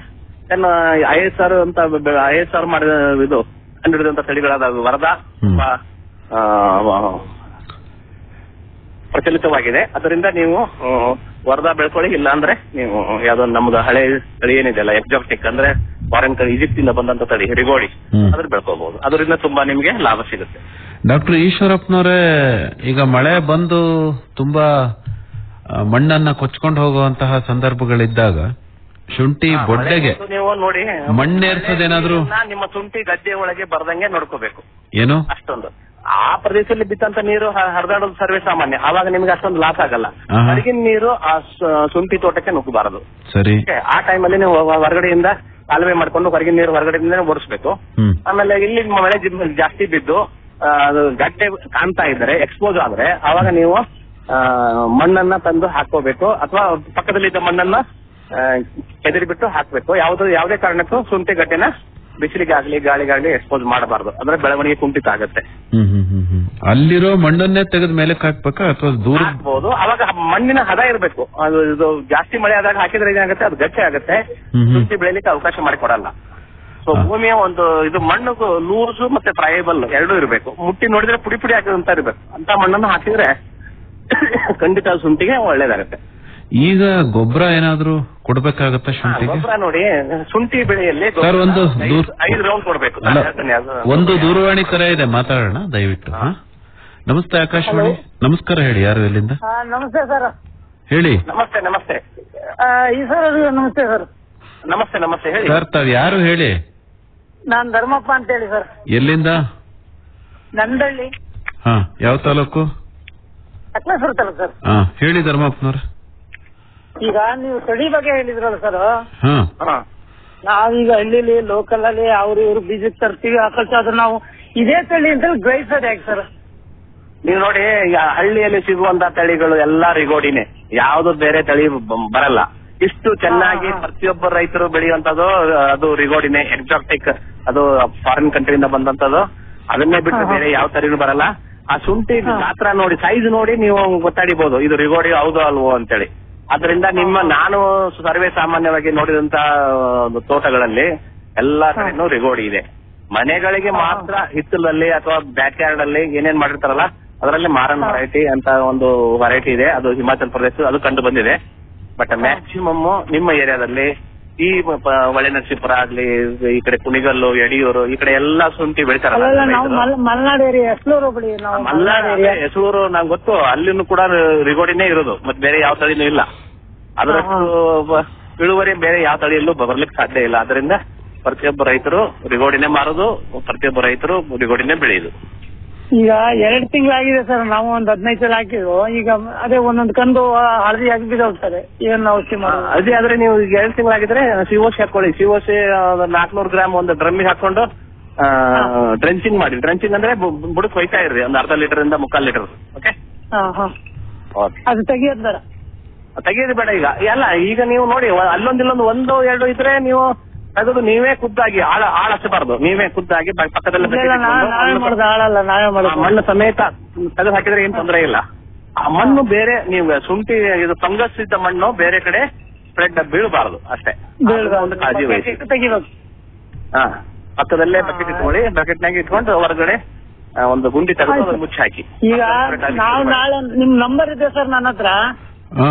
ಐ ಎಸ್ ಆರ್ ಅಂತ ಐ ಎಸ್ ಆರ್ ಮಾಡಿದ ಇದು ಕಂಡುಹಿಡಿದಂತ ತಳಿಗಳಾದ ವರದಾ ಹ್ಮ್. ತುಂಬಾ, ಆ, ವ- ಪ್ರಚಲಿತವಾಗಿದೆ ಅದರಿಂದ ನೀವು ಆ, ವರದಾ ಬೆಳ್ಕೊಳ್ಳಿ ಇಲ್ಲ ಅಂದ್ರೆ ನೀವು ಯಾವ್ದೋ ನಮ್ದು ಹಳೆ ತಳಿ ಏನಿದೆಯಲ್ಲ ಎಕ್ಸಾಕ್ಟಿಕ್ ಅಂದ್ರೆ ಫಾರಿನ್ ತಳಿ ಈಜಿಪ್ಟ್ ಇಂದ ಬಂದಂತ ತಳಿ ರಿಗೋಡಿ ಹ್ಮ್. ಅದ್ರ ಬೆಳ್ಕೋಬಹುದು ಅದರಿಂದ ತುಂಬಾ ನಿಮ್ಗೆ ಲಾಭ ಸಿಗುತ್ತೆ ಡಾಕ್ಟರ್ ಈಶ್ವರಪ್ಪನವರೇ ಈಗ ಮಳೆ ಬಂದು ತುಂಬಾ ಆ, ಮಣ್ಣನ್ನ ಕೊಚ್ಕೊಂಡು ಹೋಗುವಂತಹ ಸಂದರ್ಭಗಳಿದ್ದಾಗ ಶುಂಠಿ ಬೊಡ್ಡೆಗೆ ಮಳೆ ಬಂದು ನೀವು ನೋಡಿ ಮಣ್ಣೇರ್ಸೋದೇನಾದ್ರೂ ನೀರನ್ನ ನಿಮ್ಮ ಶುಂಠಿ ಗದ್ದೆ ಒಳಗೆ ಬರ್ದಂಗೆ ನೋಡ್ಕೋಬೇಕು ಏನು ಅಷ್ಟೊಂದು ಆ ಪ್ರದೇಶದಲ್ಲಿ ಬಿತ್ತಂತ ನೀರು ಹ- ಹರಿದಾಡೋದು ಸರ್ವೇ ಸಾಮಾನ್ಯ ಆವಾಗ ನಿಮ್ಗೆ ಅಷ್ಟೊಂದು ಲಾಸ್ ಆಗಲ್ಲ ಆಹಾ. ಹೊರಗಿನ ನೀರು ಆ ಸ- ಶುಂಠಿ ತೋಟಕ್ಕೆ ನುಗ್ಗಬಾರದು ಸರಿ Okay, ಆ ಟೈಮಲ್ಲಿ ನೀವು ಹೊ- ಹೊರಗಡೆಯಿಂದ ಕಾಲುವೆ ಮಾಡ್ಕೊಂಡು ಹೊರಗಿನ ನೀರು ಹೊರಗಡೆಯಿಂದ ಓಡಿಸ್ಬೇಕು ಹ್ಮ್ ಆಮೇಲೆ ಇಲ್ಲಿ ಮಳೆ ಜಿ- ಜಾಸ್ತಿ ಬಿದ್ದು ಆ, ಅದು ಗಡ್ಡೆ ಕಾಣ್ತಾ ಇದ್ರೆ ಎಕ್ಸ್ಪೋಸ್ ಆದ್ರೆ ಆವಾಗ ನೀವು ಆ, ಮಣ್ಣನ್ನ ತಂದು ಹಾಕೋಬೇಕು ಅಥವಾ ಪಕ್ಕದಲ್ಲಿದ್ದ ಮಣ್ಣನ್ನ ಕೆದರಿ ಬಿಟ್ಟು ಹಾಕ್ಬೇಕು ಯಾವ್ದು ಯಾವುದೇ ಕಾರಣಕ್ಕೂ ಶುಂಠಿ ಗಡ್ಡೆನ ಬಿಸಿಲಿಗೆ ಆಗ್ಲಿ ಗಾಳಿಗಾಗ್ಲಿ ಎಕ್ಸ್ಪೋಸ್ ಮಾಡಬಾರ್ದು ಅಂದ್ರೆ ಬೆಳವಣಿಗೆ ಕುಂಠಿತ ಆಗುತ್ತೆ ಹ್ಮ್ ಹ್ಮ್ ಹ್ಮ್ ಹ್ಮ್ ಅಲ್ಲಿರೋ ಮಣ್ಣನ್ನೇ ತೆಗೆದ ಮೇಲೆ ಹಾಕ್ಬೇಕಾ ಅಥವಾ ದೂರ ಹಾಕ್ಬೋದು ಅವಾಗ ಮಣ್ಣಿನ ಹದ ಇರಬೇಕು ಅದು ಇದು ಜಾಸ್ತಿ ಮಳೆ ಆದಾಗ ಹಾಕಿದ್ರೆ ಏನಾಗುತ್ತೆ ಅದು ಗಟ್ಟಿ ಆಗುತ್ತೆ ಹ್ಮ್ ಹ್ಮ್. ಶುಂಠಿ ಬೆಳಿಲಿಕ್ಕೆ ಅವಕಾಶ ಮಾಡಿಕೊಡಲ್ಲ ಸೊ ಹಾ. ಭೂಮಿಯ ಒಂದು ಇದು ಮಣ್ಣು ಲೂಸು ಮತ್ತೆ ಫ್ರೈಬಲ್ ಎರಡೂ ಇರಬೇಕು ಮುಟ್ಟಿ ನೋಡಿದ್ರೆ ಪುಡಿ ಪುಡಿ ಆಗಿರುವಂತ ಇರಬೇಕು ಅಂತ ಮಣ್ಣನ್ನು ಹಾಕಿದ್ರೆ ಖಂಡಿತ ಶುಂಠಿಗೆ ಒಳ್ಳೇದಾಗುತ್ತೆ ಈಗ ಗೊಬ್ಬರ ಏನಾದ್ರೂ ಕೊಡ್ಬೇಕಾಗತ್ತಾ ಹಾ, ಶುಂಠಿಗೆ ಗೊಬ್ಬರ ನೋಡಿ ಶುಂಠಿ ಬೆಳೆಯಲ್ಲಿ ಸರ್, ಒಂದು ಐದು- ದೂರ್- ಐದು ರೌಂಡ್ ಕೊಡ್ಬೇಕು ಅಲ್ಲ ನಾನು ಹೇಳ್ತೇನೆ, ಅದು- ಒಂದು ದೂರವಾಣಿ ಕರೆ ಇದೆ ಮಾತಾಡೋಣ ದಯವಿಟ್ಟು ಹಾ? ನಮಸ್ತೆ ಆಕಾಶವಾಣಿ ನಮಸ್ಕಾರ ಹೇಳಿ ಯಾರು ಎಲ್ಲಿಂದ ನಮಸ್ತೆ ಸರ್ ಹೇಳಿ ನಮಸ್ತೆ ನಮಸ್ತೆ ಈ ಸರ್ ನಮಸ್ತೆ ಸರ್ ನಮಸ್ತೆ ನಮಸ್ತೆ ಹೇಳಿ ಸರ್ ತಾವ್ ಯಾರು ಹೇಳಿ ನಾನ್ ಧರ್ಮಪ್ಪ ಅಂತ ಹೇಳಿ ಸರ್ ಎಲ್ಲಿಂದ ನಂದಳ್ಳಿ ಹಾ ಯಾವ ತಾಲೂಕು ಸಕಲೇಶ್ವರ ತಾಲೂಕು ಸರ್ ಹಾ ಹೇಳಿ ಧರ್ಮಪ್ಪನವ್ರ ಈಗ ನೀವು ತಳಿ ಬಗ್ಗೆ ಹೇಳಿದ್ರಲ್ಲ ಸರ್ ಹಾ ನಾವೀಗ ಹಳ್ಳಿಲಿ ಲೋಕಲ್ ಅಲ್ಲಿ ಅವ್ರು ಇವ್ರು ಬೀಜಕ್ಕೆ ತರ್ತೀವಿ ಆದ್ರೆ ನಾವು ಇದೇ ತಳಿ ಅಂತ ಗ್ರಹಿಸೋದು ಯಾಕೆ ಸರ್ ನೀವು ನೋಡಿ ಈಗ ಹಳ್ಳಿಯಲ್ಲಿ ಸಿಗುವಂತ ತಳಿಗಳು ಎಲ್ಲಾ ರಿಗೋಡಿನೇ ಯಾವ್ದು ಬೇರೆ ತಳಿ ಬ- ಬರಲ್ಲ ಇಷ್ಟು ಚೆನ್ನಾಗಿ ಹಾ, ಹಾ. ಪ್ರತಿಯೊಬ್ಬ ರೈತರು ಬೆಳೆಯುವಂತದ್ದು ಅದು ರಿಗೋಡಿನೇ ಎಕ್ಸಾಕ್ಟಿಕ್ ಅದು ಫಾರಿನ್ ಕಂಟ್ರಿಯಿಂದ ಬಂದಂತದ್ದು ಅದನ್ನೇ ಬಿಟ್ಟು ಹಾ, ಹಾ. ಬೇರೆ ಯಾವ ತಳಿನೂ ಬರಲ್ಲ ಆ ಶುಂಠಿ ಹಾ. ಗಾತ್ರ ನೋಡಿ ಸೈಜ್ ನೋಡಿ ನೀವು ಗೊತ್ತಾಡಿಬಹುದು ಇದು ರಿಗೋಡಿ ಹೌದು ಅಲ್ವೋ ಅಂತೇಳಿ ಅದರಿಂದ ನಿಮ್ಮ ನಾನು ಸರ್ವೇ ಸಾಮಾನ್ಯವಾಗಿ ನೋಡಿದಂತ ಒಂದು ತೋಟಗಳಲ್ಲಿ ಎಲ್ಲಾ ಹಾ. ಕಡೆನೂ ರಿಗೋಡಿ ಇದೆ ಮನೆಗಳಿಗೆ ಹಾ. ಮಾತ್ರ ಹಿತ್ತಲಲ್ಲಿ ಅಥವಾ ಬ್ಯಾಕ್ ಯಾರ್ಡ್ ಅಲ್ಲಿ ಏನೇನ್ ಮಾಡಿರ್ತಾರಲ್ಲ ಅದರಲ್ಲಿ ಮಾರನ್ ಹಾ. ವೆರೈಟಿ ಅಂತ ಒಂದು ವೆರೈಟಿ ಇದೆ ಅದು ಹಿಮಾಚಲ್ ಪ್ರದೇಶ ಅದು ಕಂಡು ಬಂದಿದೆ ಬಟ್ ಮ್ಯಾಕ್ಸಿಮಮ್ ನಿಮ್ಮ ಏರಿಯಾದಲ್ಲಿ ಈ ಪ- ಹೊಳೆ ನರಸೀಪುರ ಆಗ್ಲಿ ಈ ಕಡೆ ಕುಣಿಗಲ್ಲು ಯಡಿಯೂರು ಈ ಕಡೆ ಎಲ್ಲಾ ಶುಂಠಿ ಬೆಳಿತಾರಲ್ಲ ಅಲ್ಲೆಲ್ಲ ನಾವು ರೈತರು. ಮಲ್- ಮಲ್ನಾಡ್ ಏರಿಯಾ ಎಸ್ಲೂರು ಬಳಿ ನಾವು ಮಲ್ನಾಡ್ ಏರಿಯಾ ಹೆಸೂರು ನಂಗೆ ಗೊತ್ತು ಅಲ್ಲಿನೂ ಕೂಡ ರಿಗೋಡಿನೇ ಇರೋದು ಮತ್ತೆ ಬೇರೆ ಯಾವ ತಳಿನೂ ಇಲ್ಲ ಅದರಷ್ಟು ಬ- ಇಳುವರಿ ಬೇರೆ ಯಾವ ತಳಿಯಲ್ಲೂ ಬರ್ಲಿಕ್ಕೆ ಸಾಧ್ಯ ಇಲ್ಲ ಅದರಿಂದ ಪ್ರತಿಯೊಬ್ಬ ರೈತರು ರಿಗೋಡಿನೇ ಮಾರೋದು ಪ್ರತಿಯೊಬ್ಬ ರೈತರು ರಿಗೋಡಿನೇ ಬೆಳೆಯುದು ಈಗ ಎರಡ್ ತಿಂಗಳಾಗಿದೆ ಸರ್ ನಾವು ಒಂದ್ ಹದಿನೈದು ಸಲ ಹಾಕಿದ್ವು ಈಗ ಅದೇ ಒಂದೊಂದು ಕಂದು ಹಳದಿ ಆಗಿ ಬಿದ್ದೋಗ್ತದೆ ಏನ್ ಔಷಧಿ ಮಾಡೋದು ಅದೇ ಆದ್ರೆ ನೀವು ಈಗ ಎರಡು ತಿಂಗಳಾಗಿದ್ರೆ ಸಿಒಸಿ ಹಾಕೊಳ್ಳಿ ಸಿಒಸಿ ನಾಲ್ಕನೂರು ಗ್ರಾಮ್ ಒಂದು ಡ್ರಮ್ಮಿಗೆ ಹಾಕೊಂಡು ಡ್ರೆಂಚಿಂಗ್ ಮಾಡಿ ಡ್ರೆಂಚಿಂಗ್ ಅಂದ್ರೆ ಬು- ಬುಡಕ್ ಒಯ್ತಾ ಇರ್ರಿ ಒಂದು ಅರ್ಧ ಲೀಟರ್ ಇಂದ ಮುಕ್ಕಾಲ್ ಲೀಟರ್ ಓಕೆ ಹಾ ಹಾ ಓಕೆ ಅದು ತೆಗಿಯೋದ್ ಬೇಡ ತೆಗೆಯೋದು ಬೇಡ ಈಗ ಎಲ್ಲ ಈಗ ನೀವು ನೋಡಿ ವ- ಅಲ್ಲೊಂದ್ ಇಲ್ಲೊಂದು ಒಂದು ಎರಡು ಇದ್ರೆ ನೀವು ತೆಗೆದು ನೀವೇ ಖುದ್ದಾಗಿ ಆಳ ಆಳ ಹಚ್ಚಬಾರ್ದು ನೀವೇ ಖುದ್ದಾಗಿ ಬ- ಪಕ್ಕದಲ್ಲಿ ಇಲ್ಲ, ಇಲ್ಲ, ನಾ- ನಾವೇ ಮಾಡೋದು ಆಳಲ್ಲ ನಾವೇ ಆ ಮಾಡೋದು ಮಣ್ಣು ಸಮೇತ ತೆಗೆದು ಹಾಕಿದ್ರೆ ಏನ್ ತೊಂದರೆ ಇಲ್ಲ ಆ ಮಣ್ಣು ಬೇರೆ ನೀವು ಶುಂಠಿ ಇದು ಫಂಗಸ್ ಇದ್ದ ಮಣ್ಣು ಬೇರೆ ಕಡೆ ಸ್ಪ್ರೆಡ್ ಬೀಳಬಾರದು ಅಷ್ಟೇ ಬೀಳ್ಬಾರ್ದು. ಒಂದು ಕಾಳಜಿ ವಹಿಸಿ ಬಕೆಟ್ ತೆಗಿಬೇಕು ಹಾ ಪಕ್ಕದಲ್ಲೇ ಹಾ, ಬಕೆಟ್ ಹಾ. ಇಟ್ಕೊಳ್ಳಿ ಬಕೆಟ್ ನಾಗ ಇಟ್ಕೊಂಡು ಹೊರಗಡೆ ಆ, ಒಂದು ಗುಂಡಿ ತೆಗೆದು ಆಯ್ತು. ಅದನ್ನ ಮುಚ್ಚಿ ಹಾಕಿ ಈಗ Separate ಆಗಿ ನಾವು ಇಟ್ಕೊಳ್ಳಿ. ನಾಳೆ ನಿಮ್ ನಂಬರ್ ಇದೆ ಸರ್ ನನ್ನ ಹತ್ರ ಹಾ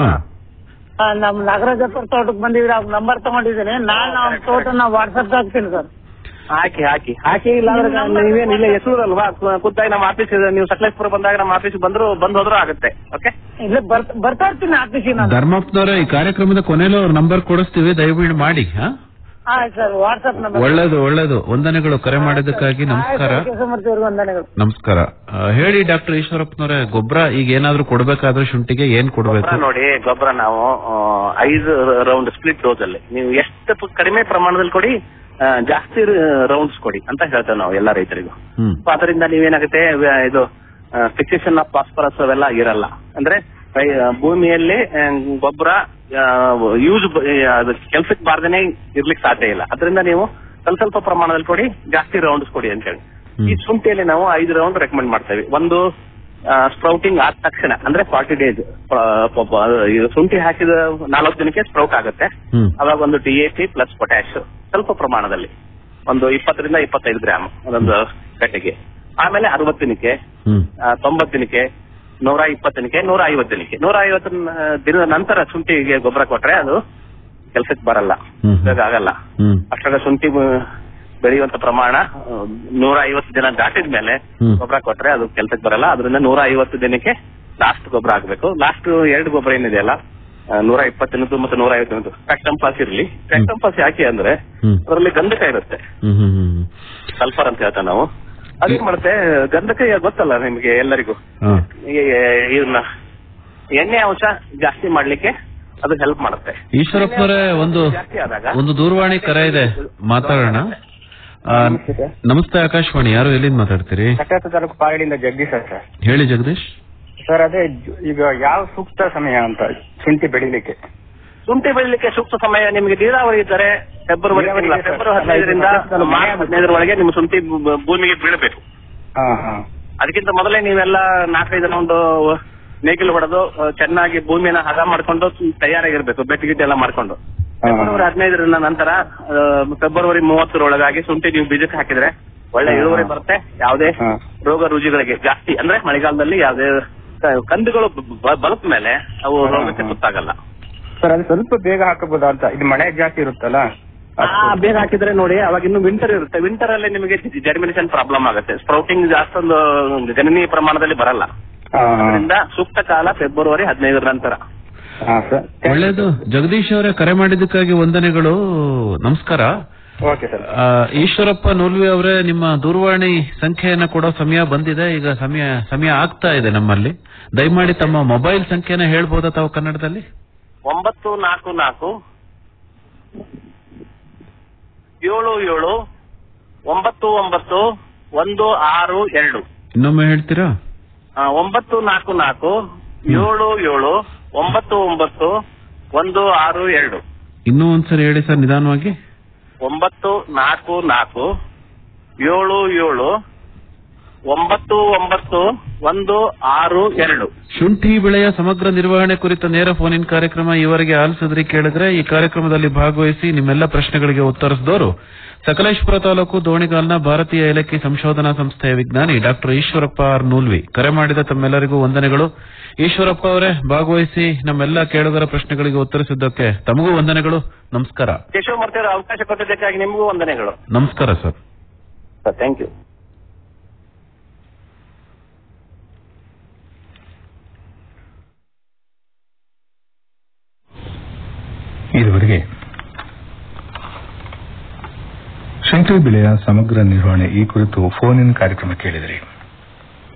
ಆ, ನಮ್ ನಾಗರಾಜಪ್ಪರ ತೋಟಕ್ಕೆ ಬಂದಿದ್ರೆ ಅವ್ರ ನಂಬರ್ ತಗೊಂಡಿದ್ದೀನಿ ನಾಳೆ ನಾವು ತೋಟ ನಾವು ವಾಟ್ಸಪ್ ಹಾಕ್ತೀನಿ ಸರ್ ಹಾಕಿ ಹಾಕಿ ಹಾಕಿ ಇಲ್ಲ ಅಂದ್ರೆ ನಿಮ್ಮ number ನೀವೇನ್ ಇಲ್ಲ ಹೆಸರಲ್ವಾ ಖುದ್ದಾಗಿ ನಮ್ಮ ಆಫೀಸ್ ನೀವು ಸಕಲೇಶ್ಪುರ ಬಂದಾಗ ನಮ್ಮ ಆಫೀಸ್ ಬಂದ್ರು ಬಂದ್ ಹೋದ್ರು ಆಗುತ್ತೆ ಓಕೆ ಇಲ್ಲ ಬರ್ತ- ಬರ್ತಾ ಇರ್ತೀನಿ ಆಫೀಸಿಗೆ ನಾನು ಧರ್ಮಪ್ಪನವರ ಈ ಕಾರ್ಯಕ್ರಮದ ಕೊನೆಯಲ್ಲಿ ಅವ್ರ ನಂಬರ್ ಕೊಡಿಸ್ತೀವಿ ದಯವಿಟ್ಟು ಮಾಡಿ ಹಾ ಆಯ್ತು ಸರ್ ವಾಟ್ಸಪ್ ನಂಬರ್ ಒಳ್ಳೇದು ಒಳ್ಳೇದು ವಂದನೆಗಳು ಕರೆ ಮಾಡಿದ್ದಕ್ಕಾಗಿ ನಮಸ್ಕಾರ ಕೆಲಸಮೂರ್ತಿಯವ್ರಿಗೆ ವಂದನೆಗಳು ನಮಸ್ಕಾರ ಆ, ಹೇಳಿ ಡಾಕ್ಟರ್ ಈಶ್ವರಪ್ಪನವರೇ ಗೊಬ್ಬರ ಈಗ ಏನಾದ್ರೂ ಕೊಡ್ಬೇಕಾದ್ರೆ ಶುಂಠಿಗೆ ಏನ್ ಕೊಡ್ಬೇಕು ಗೊಬ್ಬರ ನೋಡಿ ಗೊಬ್ಬರ ನಾವು ಆ, ಐದು ರೌಂಡ್ ಸ್ಪ್ಲಿಟ್ ಡೋಸ್ ಅಲ್ಲಿ ನೀವು ಎಷ್ಟು ಪ- ಕಡಿಮೆ ಪ್ರಮಾಣದಲ್ಲಿ ಕೊಡಿ ಆ, ಜಾಸ್ತಿ ರೌಂಡ್ಸ್ ಕೊಡಿ ಅಂತ ಹೇಳ್ತೇವೆ ನಾವು ಎಲ್ಲ ರೈತರಿಗೂ ಹ್ಮ್ So ಅದರಿಂದ ನೀವೇನಾಗುತ್ತೆ ವ- ಇದು ಫಿಕ್ಸೇಷನ್ ಆಫ್ ಫಾಸ್ಫರಸ್ ಅವೆಲ್ಲ ಇರಲ್ಲ ಅಂದ್ರೆ ರೈ- ಭೂಮಿಯಲ್ಲಿ ಆ, ಗೊಬ್ಬರ ಯೂಸ್ ಅದು ಕೆಲ್ಸಕ್ಕೆ ಬಾರ್ದೇನೆ ಇರ್ಲಿಕ್ಕೆ ಸಾಧ್ಯ ಇಲ್ಲ ಅದರಿಂದ ನೀವು ಸ್ವಲ್ಪ ಸ್ವಲ್ಪ ಪ್ರಮಾಣದಲ್ಲಿ ಕೊಡಿ ಜಾಸ್ತಿ ರೌಂಡ್ಸ್ ಕೊಡಿ ಅಂತ ಹೇಳಿ ಹ್ಮ್. ಈ ಶುಂಠಿಯಲ್ಲಿ ನಾವು ಐದು ರೌಂಡ್ ರೆಕಮೆಂಡ್ ಮಾಡ್ತೇವೆ ಒಂದು ಸ್ಪ್ರೌಟಿಂಗ್ ಆದ ತಕ್ಷಣ ಅಂದ್ರೆ ಫಾರ್ಟಿ ಡೇಸ್ ಶುಂಠಿ ಹಾಕಿದ ನಾಲ್ಕು ದಿನಕ್ಕೆ ಸ್ಪ್ರೌಟ್ ಆಗುತ್ತೆ ಹ್ಮ್ ಅವಾಗ ಒಂದು D A T plus potash ಸ್ವಲ್ಪ ಪ್ರಮಾಣದಲ್ಲಿ ಒಂದು ಇಪ್ಪತ್ತರಿಂದ ಇಪ್ಪತ್ತೈದು ಗ್ರಾಮ್ ಒಂದೊಂದು ಗಡ್ಡೆಗೆ ಆಮೇಲೆ ಅರವತ್ತು ದಿನಕ್ಕೆ ಹ್ಮ್ ಆ, ತೊಂಬತ್ತು ದಿನಕ್ಕೆ ನೂರ ಇಪ್ಪತ್ತು ದಿನಕ್ಕೆ ನೂರ ಐವತ್ತು ದಿನಕ್ಕೆ ನೂರ ಐವತ್ತು ದಿನದ ನಂತರ ಶುಂಠಿಗೆ ಗೊಬ್ಬರ ಕೊಟ್ರೆ ಅದು ಕೆಲ್ಸಕ್ಕೆ ಬರಲ್ಲ ಹ್ಮ್. ಉಪಯೋಗ ಆಗಲ್ಲ ಹ್ಮ್ ಅಷ್ಟಾಗ ಶುಂಠಿ ಬ- ಬೆಳೆಯುವಂತ ಪ್ರಮಾಣ ಆ, ನೂರ ಐವತ್ತು ದಿನ ದಾಟಿದ ಮೇಲೆ ಹ್ಮ್. ಗೊಬ್ಬರ ಕೊಟ್ರೆ ಅದು ಕೆಲ್ಸಕ್ಕೆ ಬರಲ್ಲ ಅದರಿಂದ ನೂರ ಐವತ್ತು ದಿನಕ್ಕೆ ಲಾಸ್ಟ್ ಗೊಬ್ಬರ ಹಾಕ್ಬೇಕು ಲಾಸ್ಟ್ ಎರಡು ಗೊಬ್ಬರ ಏನಿದೆಯಲ್ಲ ಆ, ನೂರ ಇಪ್ಪತ್ತಿನದ್ದು ಮತ್ತೆ ನೂರ ಐವತ್ತಿನದ್ದು ಫ್ಯಾಕ್ಟಂಪಾಸ್ ಇರಲಿ ಫ್ಯಾಕ್ಟಂಪಾಸ್ ಯಾಕೆ ಅಂದ್ರೆ ಹ್ಮ್. ಅದರಲ್ಲಿ ಗಂಧಕ ಇರುತ್ತೆ ಹ್ಮ್ ಹ್ಮ್ ಹ್ಮ್ ಸಲ್ಫರ್ ಅಂತ ಹೇಳ್ತಾ ನಾವು ಅದೇನ್ ಮಾಡುತ್ತೆ ಗಂಧಕ ಈಗ ಗೊತ್ತಲ್ಲ ನಿಮ್ಗೆ ಎಲ್ಲರಿಗೂ ಹಾ. ಈ- ಇವನ್ನ ಎಣ್ಣೆ ಅಂಶ ಜಾಸ್ತಿ ಮಾಡ್ಲಿಕ್ಕೆ ಅದು ಹೆಲ್ಪ್ ಮಾಡುತ್ತೆ ಈಶ್ವರಪ್ಪನವರೇ ಒಂದು ಜಾಸ್ತಿ ಆದಾಗ ಒಂದು ದೂರವಾಣಿ ಕರೆ ಇದೆ ಮಾತಾಡೋಣ ಆ, ನಮಸ್ತೆ ಆಕಾಶವಾಣಿ ಯಾರು ಎಲ್ಲಿಂದ ಮಾತಾಡ್ತೀರಿ ಸಕಲೇಶ್ವರ ತಾಲೂಕು ಪಾರಡಿಯಿಂದ ಜಗದೀಶ್ ಸರ್ ಹೇಳಿ ಜಗದೀಶ್ ಸರ್ ಅದೇ ಜು- ಈಗ ಯಾವ ಸೂಕ್ತ ಸಮಯ ಅಂತ ಶುಂಠಿ ಬೆಳಿಲಿಕ್ಕೆ ಶುಂಠಿ ಬೆಳಿಲಿಕ್ಕೆ ಸೂಕ್ತ ಸಮಯ ನಿಮಗೆ ನೀರಾವರಿ ಇದ್ದರೆ ಫೆಬ್ರವರಿ ನೀರಾವರಿ ತಿಂಗಳ ಇದೆ ಸರ್. ಫೆಬ್ರವರಿ ಹದಿನೈದರಿಂದ ಅಲ್ಲ, ಇದು ಮಾರ್ಚ್ ಹದಿನೈದರ ಒಳಗೆ ನಿಮ್ಮ ಶುಂಠಿ ಭೂ- ಭೂಮಿಗೆ ಬೀಳಬೇಕು ಹಾ ಹಾ ಅದಕ್ಕಿಂತ ಮೊದಲೇ ನೀವೆಲ್ಲ ನಾಲ್ಕೈದು ರೌಂಡ್ ನೇಗಿಲು ಹೊಡೆದು ಆ, ಚೆನ್ನಾಗಿ ಭೂಮಿಯನ್ನ ಹದ ಮಾಡ್ಕೊಂಡು ತಯಾರಾಗಿರ್ಬೇಕು ಬೆಟ್ಟು ಗಿಟ್ಟು ಎಲ್ಲ ಮಾಡ್ಕೊಂಡು ಹಾ, ಫೆಬ್ರವರಿ ಹದಿನೈದರಿಂದ ನಂತರ ಆ, ಫೆಬ್ರವರಿ ಮೂವತ್ತರೊಳಗಾಗಿ ಶುಂಠಿ ನೀವು ಬೀಜಕ್ಕೆ ಹಾಕಿದ್ರೆ ಒಳ್ಳೆ ಹಾ. ಇಳುವರಿ ಬರುತ್ತೆ ಯಾವುದೇ ಹಾ. ರೋಗ ರುಜಿಗಳಿಗೆ ಜಾಸ್ತಿ ಅಂದ್ರೆ ಮಳೆಗಾಲದಲ್ಲಿ ಯಾವುದೇ ಕ- ಕಂದುಗಳು ಬ- ಬಲ್ಕ್ ಮೇಲೆ ಅವು ಹಾ, ರೋಗಕ್ಕೆ ಹಾ. ತುತ್ತಾಗಲ್ಲ ಸರ್ ಅದು ಸ್ವಲ್ಪ ಬೇಗ ಹಾಕಬಹುದಾ ಅಂತ ಇದು ಮಳೆ ಜಾಸ್ತಿ ಇರುತ್ತಲ್ಲ ಆ, ಬೇಗ ಹಾಕಿದ್ರೆ ನೋಡಿ ಅವಾಗ ಇನ್ನು ವಿಂಟರ್ ಇರುತ್ತೆ ವಿಂಟರ್ ಅಲ್ಲಿ ನಿಮಗೆ ಜರ್ಮಿನೇಷನ್ ಪ್ರಾಬ್ಲಮ್ ಆಗುತ್ತೆ ಸ್ಪ್ರೌಟಿಂಗ್ ಜಾಸ್ತಿ ಒಂದು ಗಣನೀಯ ಪ್ರಮಾಣದಲ್ಲಿ ಬರಲ್ಲ ಹಾ, ಹಾ. ಅದರಿಂದ ಸೂಕ್ತ ಕಾಲ ಫೆಬ್ರವರಿ ಹದಿನೈದರ ನಂತರ ಹಾ, ಸರ್ ಒಳ್ಳೇದು ಜಗದೀಶ್ ಅವರೇ ಕರೆ ಮಾಡಿದ್ದಕ್ಕಾಗಿ ವಂದನೆಗಳು ನಮಸ್ಕಾರ ಓಕೆ ಸರ್ ಆ, ಈಶ್ವರಪ್ಪ ನೂಲ್ವಿ ಅವರೇ ನಿಮ್ಮ ದೂರವಾಣಿ ಸಂಖ್ಯೆಯನ್ನ ಕೊಡೋ ಸಮಯ ಬಂದಿದೆ ಈಗ ಸಮಯ ಸಮಯ ಆಗ್ತಾ ಇದೆ ನಮ್ಮಲ್ಲಿ ದಯಮಾಡಿ ತಮ್ಮ ಮೊಬೈಲ್ ಸಂಖ್ಯೆನ ಹೇಳ್ಬೋದಾ ತಾವು ಕನ್ನಡದಲ್ಲಿ ಒಂಬತ್ತು ನಾಲ್ಕು ನಾಲ್ಕು ಏಳು ಏಳು ಒಂಬತ್ತು ಒಂಬತ್ತು ಒಂದು ಆರು ಎರಡು ಇನ್ನೊಮ್ಮೆ ಹೇಳ್ತೀರಾ ಆ, ಒಂಬತ್ತು ನಾಲ್ಕು ನಾಲ್ಕು ಏಳು ಏಳು ಒಂಬತ್ತು ಒಂಬತ್ತು ಒಂದು ಆರು ಎರಡು ಇನ್ನೂ ಒಂದ್ಸರಿ ಹೇಳಿ ಸರ್ ನಿಧಾನವಾಗಿ ಒಂಬತ್ತು ನಾಲ್ಕು ನಾಲ್ಕು ಏಳು ಏಳು ಒಂಬತ್ತು ಒಂಬತ್ತು ಒಂದು ಆರು ಎರಡು ಶುಂಠಿ ಬೆಳೆಯ ಸಮಗ್ರ ನಿರ್ವಹಣೆ ಕುರಿತ ನೇರ ಫೋನ್ ಇನ್ ಕಾರ್ಯಕ್ರಮ ಈವರೆಗೆ ಆಲಿಸಿದ್ರಿ ಕೇಳಿದ್ರೆ ಈ ಕಾರ್ಯಕ್ರಮದಲ್ಲಿ ಭಾಗವಹಿಸಿ ನಿಮ್ಮೆಲ್ಲ ಪ್ರಶ್ನೆಗಳಿಗೆ ಉತ್ತರಿಸಿದವರು ಸಕಲೇಶ್ಪುರ ತಾಲೂಕು ದೋಣಿಗಾಲ್ನ ಭಾರತೀಯ ಏಲಕ್ಕಿ ಸಂಶೋಧನಾ ಸಂಸ್ಥೆಯ ವಿಜ್ಞಾನಿ ಡಾಕ್ಟರ್ ಈಶ್ವರಪ್ಪ ಆರ್ ನೂಲ್ವಿ ಕರೆ ಮಾಡಿದ ತಮ್ಮೆಲ್ಲರಿಗೂ ವಂದನೆಗಳು ಈಶ್ವರಪ್ಪ ಅವರೇ ಭಾಗವಹಿಸಿ ನಮ್ಮೆಲ್ಲ ಕೇಳುಗರ ಪ್ರಶ್ನೆಗಳಿಗೆ ಉತ್ತರಿಸಿದ್ದಕ್ಕೆ ತಮಗೂ ವಂದನೆಗಳು ನಮಸ್ಕಾರ ಕೇಶವಮೂರ್ತಿ ಅವರ ಅವಕಾಶ ಕೊಟ್ಟಿದ್ದಕ್ಕಾಗಿ ನಿಮಗೂ ವಂದನೆಗಳು ನಮಸ್ಕಾರ ಸರ್ ಸರ್ ಥ್ಯಾಂಕ್ ಯು ಇದುವರೆಗೆ ಶುಂಠಿ ಬೆಳೆಯ ಸಮಗ್ರ ನಿರ್ವಹಣೆ ಈ ಕುರಿತು ಫೋನ್ ಇನ್ ಕಾರ್ಯಕ್ರಮ ಕೇಳಿದರೆ